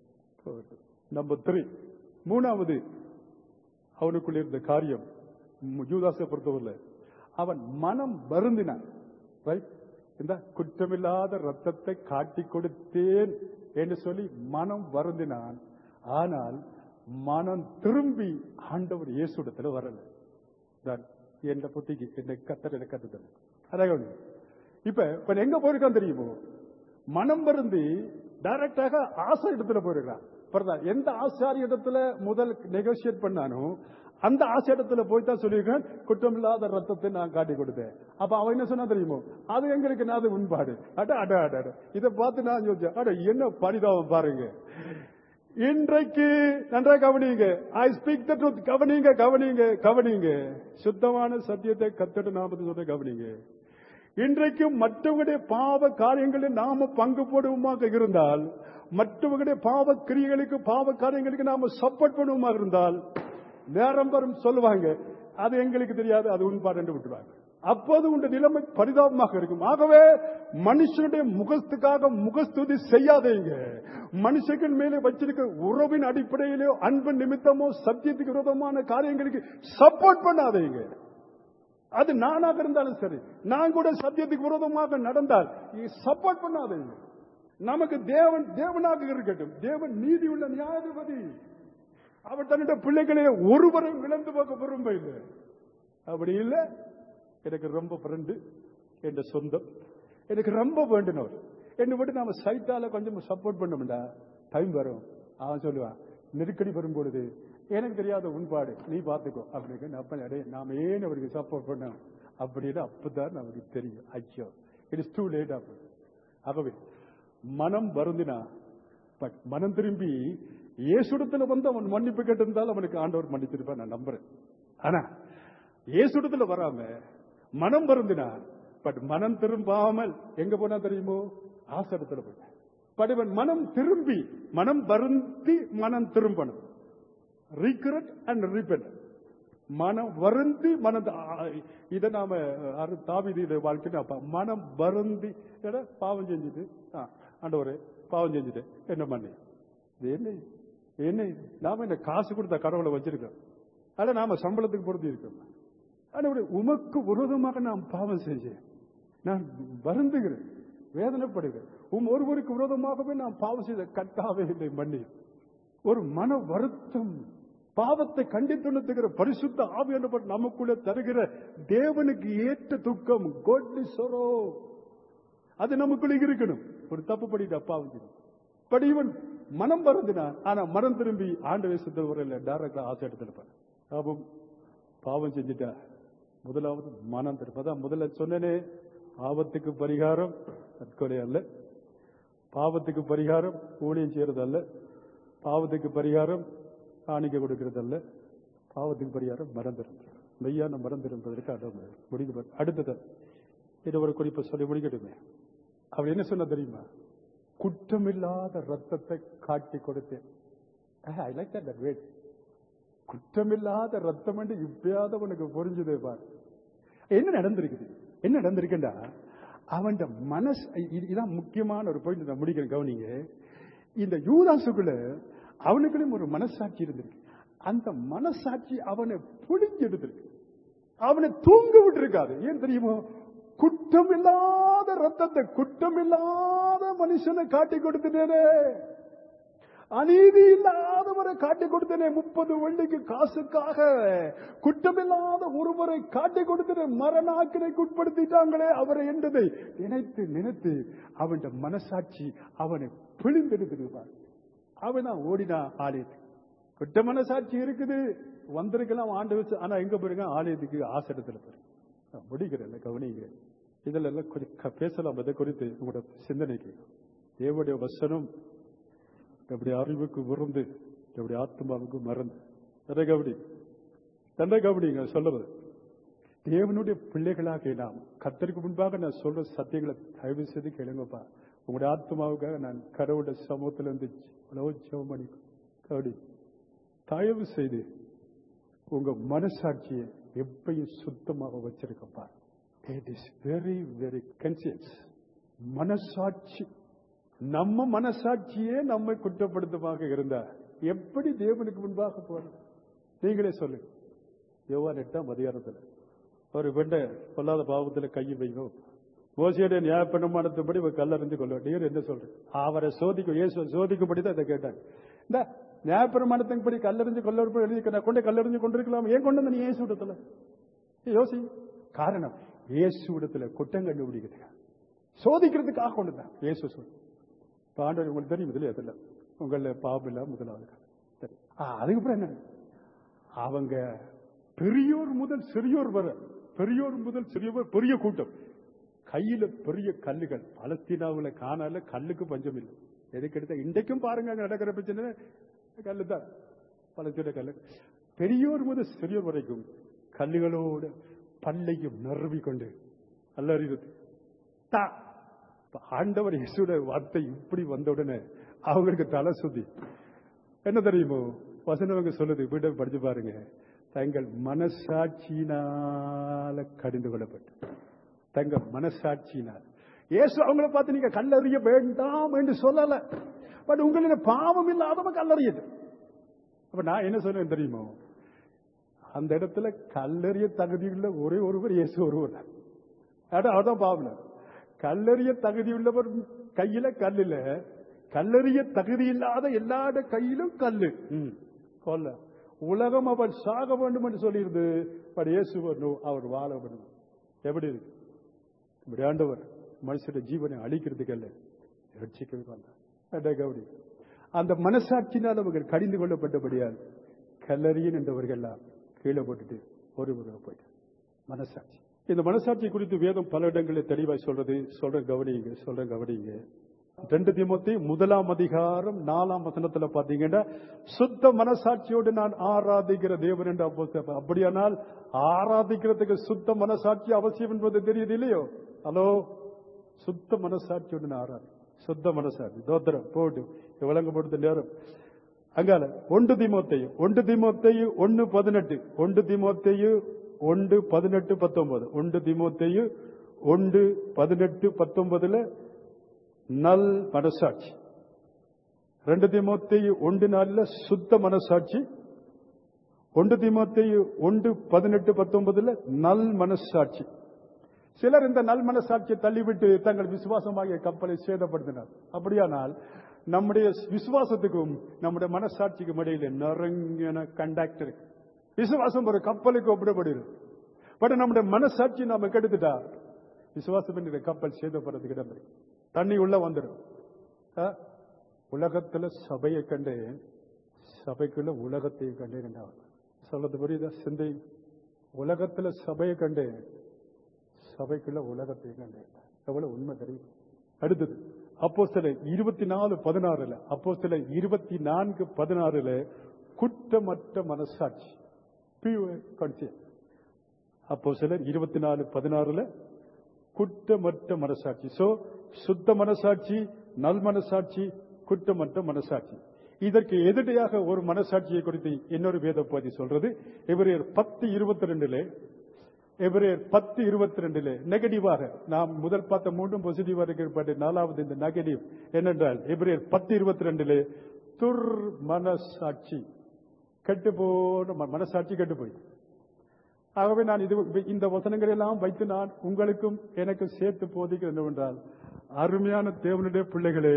நம்பர் த்ரீ மூணாவது அவனுக்குள்ள இருந்த காரியம் ம், யூதாசை பொறுத்தவரை அவன் மனம் வருந்தினான் ரைட் இந்த குற்றமில்லாத ரத்தத்தை காட்டி கொடுத்தேன் என்று சொல்லி மனம் வருந்தினான் ஆனால் மனம் திரும்பி ஆண்டவர் இயேசுடத்துல வரல தான் என்ற புத்திக்கு என்னை கத்தர் எனக்கு கத்துதல் அதான் இப்ப இப்ப எங்க போயிருக்கான் தெரியுமோ மனம் வருந்தி டைரக்டாக ஆசை இடத்துல போயிருக்கான் புரியுதா? எந்த ஆசாரி இடத்துல முதல் நெகோசியேட் பண்ணானோ அந்த ஆசை இடத்துல போய் தான் சொல்லியிருக்கேன் குற்றமில்லாத ரத்தத்தை நான் காட்டி கொடுத்தேன் அப்ப அவன் என்ன சொன்னா தெரியுமோ அது எங்களுக்கு நான் அது உண்பாடு அட அட அட அட இதை பார்த்து நான் யோசிச்சேன் அட என்ன பரிதாபம் பாருங்க இன்றைக்கு நன்றா கவனிங்க ஐ ஸ்பீக் த ட்ரூத் கவனிங்க கவனிங்க கவனிங்க சுத்தமான சத்தியத்தை கத்தட்டு நாமத்தை சொல்ற கவனிங்க இன்றைக்கு மற்றவங்களுடைய பாவ காரியங்களில் நாம பங்கு போடுவோமாக இருந்தால் மற்றவங்களுடைய பாவ கிரியைகளுக்கு பாவ காரியங்களுக்கு நாம சப்போர்ட் பண்ணுவோமாக இருந்தால் நேரம் வரும் சொல்லுவாங்க அது எங்களுக்கு தெரியாது அது உண்பாடு என்று விட்டுருவாங்க அப்போது உங்க நிலைமை பரிதாபமாக இருக்கும் ஆகவே மனுஷனுடைய முகத்துக்காக முகஸ்துதி செய்யாதீங்க மனுஷர்கள் மேலே வச்சிருக்க உறவின் அடிப்படையிலோ அன்பு நிமித்தமோ சத்தியத்துக்கு விரோதமான காரியங்களுக்கு சப்போர்ட் பண்ணாதீங்க அது நானாக இருந்தாலும் சரி நான் கூட சத்தியத்துக்கு விரோதமாக நடந்தால் சப்போர்ட் பண்ணாதீங்க நமக்கு தேவன் தேவனாக இருக்கட்டும் தேவன் நீதி உள்ள நியாயாதிபதி அவர் தன்னுடைய பிள்ளைகளை ஒருவரும் இழந்து போக விரும்ப இல்லை அப்படி இல்ல எனக்கு ரொம்ப ஃப்ரெண்டு என் சொந்தம் எனக்கு ரொம்ப வேண்டினவர் என்னை விட்டு நாம சைட்டால கொஞ்சம் சப்போர்ட் பண்ணோம்டா டைம் வரும் அவன் சொல்லுவான் நெருக்கடி வரும் பொழுது எனக்கு தெரியாத உண்பாடு நீ பார்த்துக்கோ அப்படின்னு அப்ப அடே நாம ஏன் அவருக்கு சப்போர்ட் பண்ணோம் அப்படின்னு அப்பதான் நமக்கு தெரியும் ஐயோ இட் இஸ் டூ லேட் ஆகும் ஆகவே மனம் வருந்தினா பட் மனம் திரும்பி இயேசுடத்துல வந்து அவன் மன்னிப்பு கேட்டிருந்தால் அவனுக்கு ஆண்டவர் மன்னிச்சிருப்பான் நான் நம்புறேன் ஆனா இயேசுடத்துல வராம மனம் வருந்தினா பட் மனம் திரும்பாமல் எங்க போனா தெரியுமோ ஆசனத்துல போய் பட் இவன் மனம் திரும்பி மனம் வருந்தி மனம் திரும்பணும் ரீக்ரெட் அண்ட் ரிப்பெண்ட் மனம் வருந்தி மனம் இதை நாம அரு தாவிதி இதை வாழ்க்கை அப்ப மனம் வருந்தி எடா, பாவம் செஞ்சுட்டு ஆ, ஆண்டவரே பாவம் செஞ்சுட்டு என்ன பண்ணி இது என்ன இது? என்ன இது? நாம இந்த காசு கொடுத்த கடவுளை வச்சிருக்கோம் ஆனா நாம சம்பளத்துக்கு பொருத்தி இருக்கோம் ஆண்டவரே உமக்கு விரோதமாக நான் பாவம் செஞ்சேன் நான் வருந்துகிறேன் வேதனைப்படுகிறேன் உம் ஒருவருக்கு விரோதமாகவே நான் பாவம் செய்த கட்டாவே இல்லை மன்னி ஒரு மன வருத்தம் பாவத்தை கண்டித்துணர்த்துகிற பரிசுத்த ஆவியானவர் நமக்குள்ள தருகிற தேவனுக்கு ஏற்ற துக்கம் கோட்லி சொரோ அது நமக்குள்ள இருக்கணும் ஒரு தப்பு பண்ணிட்டு பாவம் செய்யும் பட் இவன் மனம் வருந்தினான் ஆனா மனம் திரும்பி ஆண்டு வேசத்தில் வரல டைரக்டா ஆசை எடுத்திருப்பான் பாவம் பாவம் செஞ்சுட்டா முதலாவது மனம் திரும்ப அதான் முதல்ல சொன்னனே ஆபத்துக்கு பரிகாரம் தற்கொலை அல்ல பாவத்துக்கு பரிகாரம் ஊழியம் செய்யறது அல்ல பாவத்துக்கு பரிகாரம் காணிக்க கொடுக்கிறது அல்ல பாவத்துக்கு பரிகாரம் மறந்திருந்தது மெய்யான மறந்திருப்பதற்கு அடம் முடிக்க அடுத்தது இது ஒரு குறிப்பை சொல்லி முடிக்கட்டுமே அவர் என்ன சொன்ன தெரியுமா குற்றமில்லாத ரத்தத்தை காட்டி கொடுத்தேன் ஐ லைக் தட் வேட் குற்றமில்லாத ரத்தம் என்று இப்பயாவது உனக்கு புரிஞ்சது பார் என்ன நடந்திருக்குது என்ன நடந்திருக்குண்டா அவன் மனசு இது- இதான் முக்கியமான ஒரு பாயிண்ட் நான் முடிக்கிறேன் கவனிங்க இந்த யூதாசுக்குள்ள அவனுக்குள்ளும் ஒரு மனசாட்சி இருந்திருக்கு அந்த மனசாட்சி அவனை புளிஞ்செடுத்திருக்கு அவனை தூங்க விட்டுருக்காது ஏன் தெரியுமோ குற்றம் இல்லாத ரத்தத்தை குற்றம் இல்லாத மனுஷனை காட்டி கொடுத்துட்டேனே அநீதி இல்லாதவரை காட்டி கொடுத்தனே முப்பது வெள்ளிக்கு காசுக்காக குற்றமில்லாத ஒருவரை காட்டி கொடுத்தேன் மரணாக்கினைக்கு உட்படுத்திட்டாங்களே அவரை என்றதை நினைத்து நினைத்து அவன் மனசாட்சி அவனை பிழிந்தெடுத்திருப்பார் அவனா ஓடினா ஆலயத்துக்கு குற்ற மனசாட்சி இருக்குது வந்திருக்கலாம் ஆண்டு வச்சு ஆனா எங்க போயிருங்க ஆலயத்துக்கு ஆசனத்துல போயிருங்க நான் முடிக்கிறேன் கவனிங்க இதுல எல்லாம் கொஞ்சம் க- பேசலாம் அதை குறித்து உங்களோட சிந்தனைக்கு தேவனுடைய வசனம் நம்முடைய அறிவுக்கு விருந்து நம்முடைய ஆத்மாவுக்கு மறந்து தன்னை கவனி தன்னை கவனிங்க சொல்லுவது தேவனுடைய பிள்ளைகளாக நாம் கத்தருக்கு முன்பாக நான் சொல்ற சத்தியங்களை தயவு செய்து கேளுங்கப்பா உங்களுடைய ஆத்மாவுக்காக நான் கடவுளுடைய சமூகத்துல இருந்து அவ்வளவு ஜெபம் பண்ணி கவனி தயவு செய்து உங்க மனசாட்சியை எப்பயும் சுத்தமாக வச்சிருக்கப்பா it is very very conscious மனசாட்சி நம்ம மனசாட்சியே நம்மை குற்றப்படுத்தமாக இருந்தா எப்படி தேவனுக்கு முன்பாக போறோம் நீங்களே சொல்லுங்க யோவான் எட்டாம் அதிகாரத்துல ஒரு பெண்ணை பொல்லாத பாவத்துல கையை வைங்க மோசியுடைய நியாய பிரமாணத்தின்படி ஒரு கல்லறிஞ்சு கொள்ள நீர் என்ன சொல்றேன் அவரை சோதிக்கும் இயேசு சோதிக்கும்படி தான் இதை கேட்டாங்க இந்த நியாய பிரமாணத்தின்படி கல்லறிஞ்சு கொள்ள எழுதி நான் கொண்டு கல்லறிஞ்சு கொண்டிருக்கலாம் ஏன் கொண்டு வந்த நீ இயேசு விடத்துல யோசி காரணம் இயேசு விடத்துல குற்றம் கண்டுபிடிக்கிறது சோதிக்கிறதுக்காக கொண்டு தான் இயேசு சொல்லு இப்ப ஆண்டவர் உங்களுக்கு தெரியும் இதுல அதில் உங்கள பாவம் இல்ல முதலாவது சரி ஆ, அதுக்கப்புறம் என்ன அவங்க பெரியோர் முதல் சிறியோர் வர பெரியோர் முதல் சிறியோர் பெரிய கூட்டம் கையில பெரிய கல்லுகள் பலஸ்தீனாவுல காணால கல்லுக்கு பஞ்சம் இல்லை எதுக்கு எடுத்தா இன்றைக்கும் பாருங்க அங்க நடக்கிற பிரச்சனை கல்லு தான் பலஸ்தீன கல்லு பெரியோர் முதல் சிறியோர் வரைக்கும் கல்லுகளோட பல்லையும் நறுவி கொண்டு அல்லறிவது தா இப்ப ஆண்டவர் இயேசுடைய வார்த்தை இப்படி வந்த உடனே அவங்களுக்கு தலை சுத்தி என்ன தெரியுமோ வசனவங்க சொல்லுது வீட்டை படிச்சு பாருங்க தங்கள் மனசாட்சியினால கடிந்து கொள்ளப்பட்டு தங்கள் மனசாட்சியினால் இயேசு அவங்கள பார்த்து நீங்க கல்லறிய வேண்டாம் என்று சொல்லல பட் உங்களிட பாவம் இல்லாதவங்க கல்லறியது அப்ப நான் என்ன சொன்னேன் தெரியுமோ அந்த இடத்துல கல்லறிய தகுதியுள்ள ஒரே ஒருவர் இயேசு ஒருவர் தான். அதான் அவர்தான் பாவம் கல்லறிய தகுதி உள்ளவர் கையில கல் இல்ல கல்லறிய தகுதி இல்லாத எல்லாட கையிலும் கல்லு ம். கொல்ல உலகம் அவர் சாக வேண்டும் என்று சொல்லியிருந்து பட் இயேசு வரணும், அவர் வாழ வேண்டும் எப்படி இருக்கு இப்படி ஆண்டவர் மனுஷனுடைய ஜீவனை அழிக்கிறதுக்கு அல்ல ரட்சிக்கவே வந்தார் அட கௌரி அந்த மனசாட்சினால் அவர்கள் கடிந்து கொள்ளப்பட்டபடியால் கல்லறியன் என்றவர்கள் எல்லாம் கீழே போட்டுட்டு ஒரு முறை போயிட்டு மனசாட்சி இந்த மனசாட்சி குறித்து வேதம் பல இடங்களில் தெளிவாய் சொல்றது சொல்ற கவனிங்க சொல்ற கவனிங்க ரெண்டு திமுத்தி முதலாம் அதிகாரம் நாலாம் வசனத்துல பாத்தீங்கன்னா சுத்த மனசாட்சியோடு நான் ஆராதிக்கிற தேவன் என்று அப்போ அப்படியானால் ஆராதிக்கிறதுக்கு சுத்த மனசாட்சி அவசியம் என்பது தெரியுது இல்லையோ ஹலோ சுத்த மனசாட்சியோடு நான் ஆராதி சுத்த மனசாட்சி தோத்திரம் போட்டு விளங்கப்படுத்த நேரம் அங்கால ஒன்று திமுத்தையு ஒன்று திமுத்தையு ஒன்னு பதினெட்டு ஒன்று திமுத்தையு ஒன்று பதினெட்டு பத்தொன்பது ஒன்று திமுத்தையு ஒன்று பதினெட்டு பத்தொன்பதுல நல் மனசாட்சி ரெண்டு திமுத்தையு ஒன்று நாளில் சுத்த மனசாட்சி ஒன்று திமுத்தையு ஒன்று பதினெட்டு பத்தொன்பதுல நல் மனசாட்சி சிலர் இந்த நல் மனசாட்சியை தள்ளிவிட்டு தங்கள் விசுவாசமாகிய கப்பலை சேதப்படுத்தினர் அப்படியானால் நம்முடைய விசுவாசத்துக்கும் நம்முடைய மனசாட்சிக்கும் இடையில நெருங்கின கண்டாக்ட் இருக்கு விசுவாசம் ஒரு கப்பலுக்கு ஒப்பிடப்படுகிறது பட் நம்முடைய மனசாட்சி நாம கெடுத்துட்டா விசுவாசம் என்கிற கப்பல் சேதப்படுறதுக்கு இடம் இருக்கு தண்ணி உள்ள வந்துடும் ஆ? உலகத்துல சபையை கண்டு சபைக்குள்ள உலகத்தையும் கண்டேன் சொல்றது புரியுதா சிந்தை உலகத்துல சபையை கண்டு சபைக்குள்ள உலகத்தையும் கண்டேன் எவ்வளவு உண்மை தெரியும் அடுத்தது அப்போ சில இருபத்தி நாலு பதினாறுல அப்போ சில இருபத்தி நான்கு பதினாறுல குற்றமற்ற மனசாட்சி பியூர் conscience. அப்போ சிலர் இருபத்தி நாலு பதினாறுல குற்றமற்ற மனசாட்சி சோ சுத்த மனசாட்சி நல் மனசாட்சி குற்றமற்ற மனசாட்சி இதற்கு எதிரியாக ஒரு மனசாட்சியை குறித்து இன்னொரு வேத பகுதி சொல்றது எபிரேயர் பத்து இருபத்தி ரெண்டுல எபிரேயர் பத்து இருபத்தி ரெண்டுல நெகட்டிவாக நாம் முதல் பார்த்த மூன்றும் பாசிட்டிவா இருக்கிற நாலாவது இந்த நெகட்டிவ் என்னென்றால் எபிரேயர் பத்து இருபத்தி ரெண்டுல துர் மனசாட்சி கெட்டு போன ம- மனசாட்சி கெட்டு போயிட்டு ஆகவே நான் இது இந்த வசனங்களை எல்லாம் வைத்து நான் உங்களுக்கும் எனக்கு சேர்த்து போதிக்கிறேன் என்னவென்றால் அருமையான தேவனுடைய பிள்ளைகளே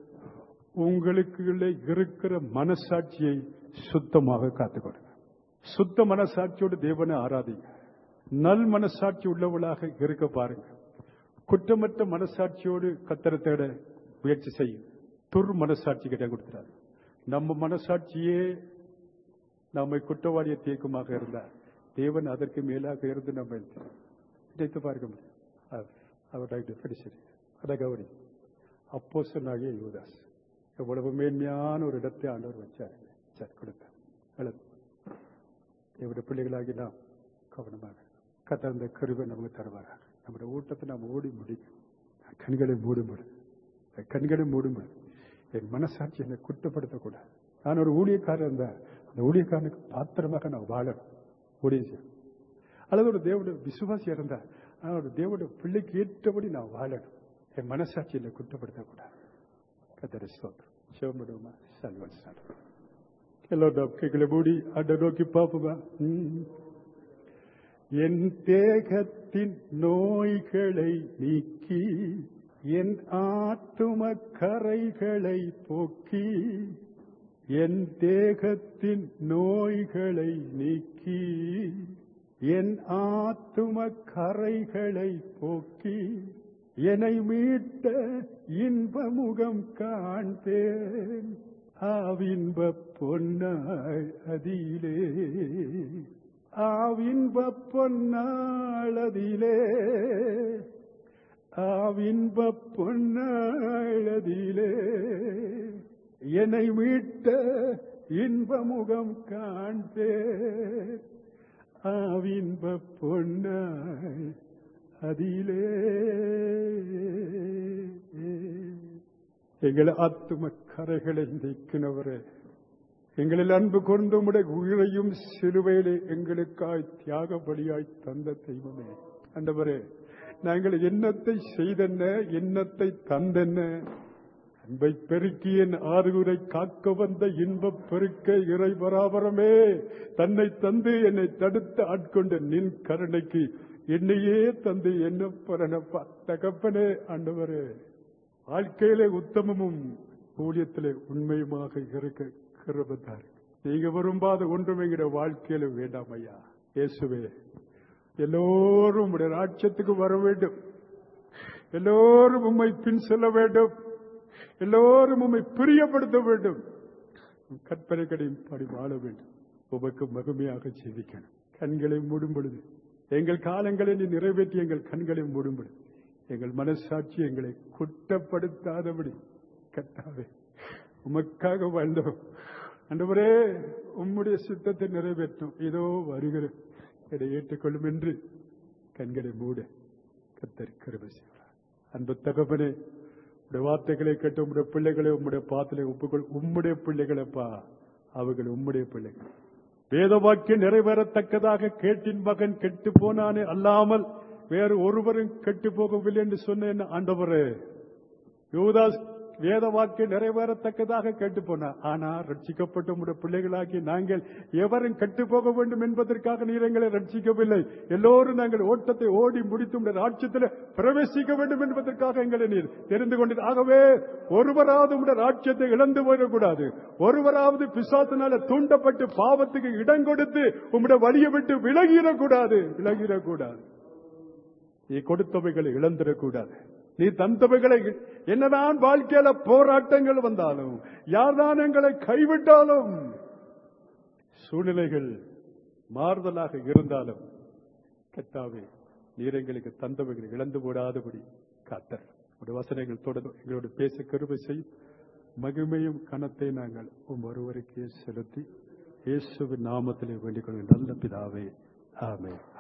உங்களுக்குள்ளே இருக்கிற மனசாட்சியை சுத்தமாக காத்துக்கொள்ளுங்க சுத்த மனசாட்சியோடு தேவனை ஆராதிங்க நல் மனசாட்சி உள்ளவளாக இருக்க பாருங்க குற்றமற்ற மனசாட்சியோடு கத்தரை தேட முயற்சி செய்யும் துர் மனசாட்சி கிட்ட கொடுத்துறாரு நம்ம மனசாட்சியே நம்மை குற்றவாளியை தீர்க்குமாக இருந்தார் தேவன் அதற்கு மேலாக இருந்து நம்ம நினைத்து பார்க்க முடியும் அவர் டாக்டர் பிடிச்சது அதை கவனி அப்போ சொன்னாகிய யூதாஸ் எவ்வளவு மேன்மையான ஒரு இடத்தை ஆண்டவர் வச்சார் சரி கொடுத்தார் அழகு எவ்வளவு பிள்ளைகளாகி நாம் கவனமாக கத்தர்ந்த கருவை நமக்கு தருவாராக நம்முடைய ஊட்டத்தை நாம் ஓடி முடிக்கும் கண்களை மூடும்பொழுது கண்களை மூடும்பொழுது என் மனசாட்சி என்னை குற்றப்படுத்தக்கூடாது நான் ஒரு ஊழியக்காரர் இருந்தா அந்த ஊழியக்காரனுக்கு பாத்திரமாக நான் வாழணும் ஊழியம் செய்யணும் அல்லது ஒரு தேவனுடைய விசுவாசி இருந்தா நான் ஒரு தேவனுடைய பிள்ளைக்கு ஏற்றபடி நான் வாழணும் என் மனசாட்சி என்னை குற்றப்படுத்தக்கூடாது கத்தரை ஸ்தோத்திரம் சிவம்படுமா சல்வன் சார் எல்லோரும் கைகளை மூடி அட நோக்கி பார்ப்போமா ம். என் தேகத்தின் நோய்களை நீக்கி என் ஆத்தும கரைகளை போக்கி என் தேகத்தின் நோய்களை நீக்கி என் ஆத்தும கரைகளை போக்கி என்னை மீட்ட இன்பமுகம் காண்பேன் ஆவின்ப பொன்னாள் அதிலே ஆவின்ப பொன்னாள் அதிலே ஆவின்ப பொன்னாள் அதிலே என்னை மீட்ட இன்பமுகம் காண்பேன் ஆவின்ப பொன்னாள் அதிலே எங்கள் ஆத்தும கரைகளை நீக்கினவரே எங்களில் அன்பு கொண்டு உடைய உயிரையும் சிலுவையிலே எங்களுக்காய் தியாக பலியாய் தந்த தெய்வமே அண்டவரே நாங்கள் எண்ணத்தை செய்தென்ன எண்ணத்தை தந்தென்ன அன்பை பெருக்கி என் ஆறுகுறை காக்க வந்த இன்பப் பெருக்க இறை பராபரமே தன்னை தந்து என்னை தடுத்து ஆட்கொண்ட நின் கருணைக்கு என்னையே தந்து என்ன பரணப்பா தகப்பனே ஆண்டவரே வாழ்க்கையிலே உத்தமமும் ஊழியத்திலே உண்மையுமாக இருக்க கிருபத்தார் நீங்க விரும்பாத ஒன்றும் எங்கிற வாழ்க்கையில வேண்டாம் ஐயா இயேசுவே எல்லோரும் உடைய ராட்சத்துக்கு வர வேண்டும் எல்லோரும் உம்மை பின் செல்ல வேண்டும் எல்லோரும் உம்மை பிரியப்படுத்த வேண்டும் கற்பனைகளையும் படி வாழ வேண்டும் உமக்கு மகிமையாக ஜீவிக்கணும் கண்களை மூடும் பொழுது எங்கள் காலங்களை நீ நிறைவேற்றி எங்கள் கண்களை மூடும் பொழுது எங்கள் மனசாட்சி எங்களை குற்றப்படுத்தாதபடி கத்தாவே உமக்காக வாழ்ந்தோம் அண்டவரே உம்முடைய சித்தத்தை நிறைவேற்றும் இதோ வருகிற என்னை ஏற்றுக்கொள்ளும் என்று கண்களை மூட கத்தர் கிருபை செய்வார் அன்பு தகப்பனே உடைய வார்த்தைகளை கேட்டு உம்முடைய பிள்ளைகளை உம்முடைய பாத்திரை ஒப்புக்கொள் உம்முடைய பிள்ளைகளப்பா அவர்கள் உம்முடைய பிள்ளைகள் வேத வாக்கியம் நிறைவேறத்தக்கதாக கேட்டின் மகன் கெட்டு போனானே அல்லாமல் வேறு ஒருவரும் கெட்டு போகவில்லை என்று சொன்ன என்ன ஆண்டவரே யூதாஸ் வேத வாக்கியம் நிறைவேறத்தக்கதாக கேட்டு போனார் ஆனா ரட்சிக்கப்பட்ட உடைய பிள்ளைகளாகி நாங்கள் எவரும் கெட்டு போக வேண்டும் என்பதற்காக நீர் எங்களை ரட்சிக்கவில்லை எல்லோரும் நாங்கள் ஓட்டத்தை ஓடி முடித்து உடைய ராட்சியத்தில் பிரவேசிக்க வேண்டும் என்பதற்காக எங்களை நீர் தெரிந்து கொண்டது ஆகவே ஒருவராவது உடைய ராட்சியத்தை இழந்து போயிடக்கூடாது ஒருவராவது பிசாத்தினால தூண்டப்பட்டு பாவத்துக்கு இடம் கொடுத்து உம்முடைய வழியை விட்டு விலகிடக்கூடாது விலகிடக்கூடாது நீ கொடுத்தவைகளை இழந்திடக்கூடாது நீ தந்தவைகளை என்னதான் வாழ்க்கையில போராட்டங்கள் வந்தாலும் யார்தான் எங்களை கைவிட்டாலும் சூழ்நிலைகள் மாறுதலாக இருந்தாலும் கத்தாவே நீர் எங்களுக்கு தந்தவைகளை இழந்து போடாதபடி காத்தர் உடைய வசனங்கள் தொடர்ந்து எங்களோடு பேச கருவை செய்யும் மகிமையும் கனத்தை நாங்கள் உம் ஒருவருக்கே செலுத்தி இயேசுவின் நாமத்திலே வேண்டிக் கொள்கிற நல்ல பிதாவே ஆமென்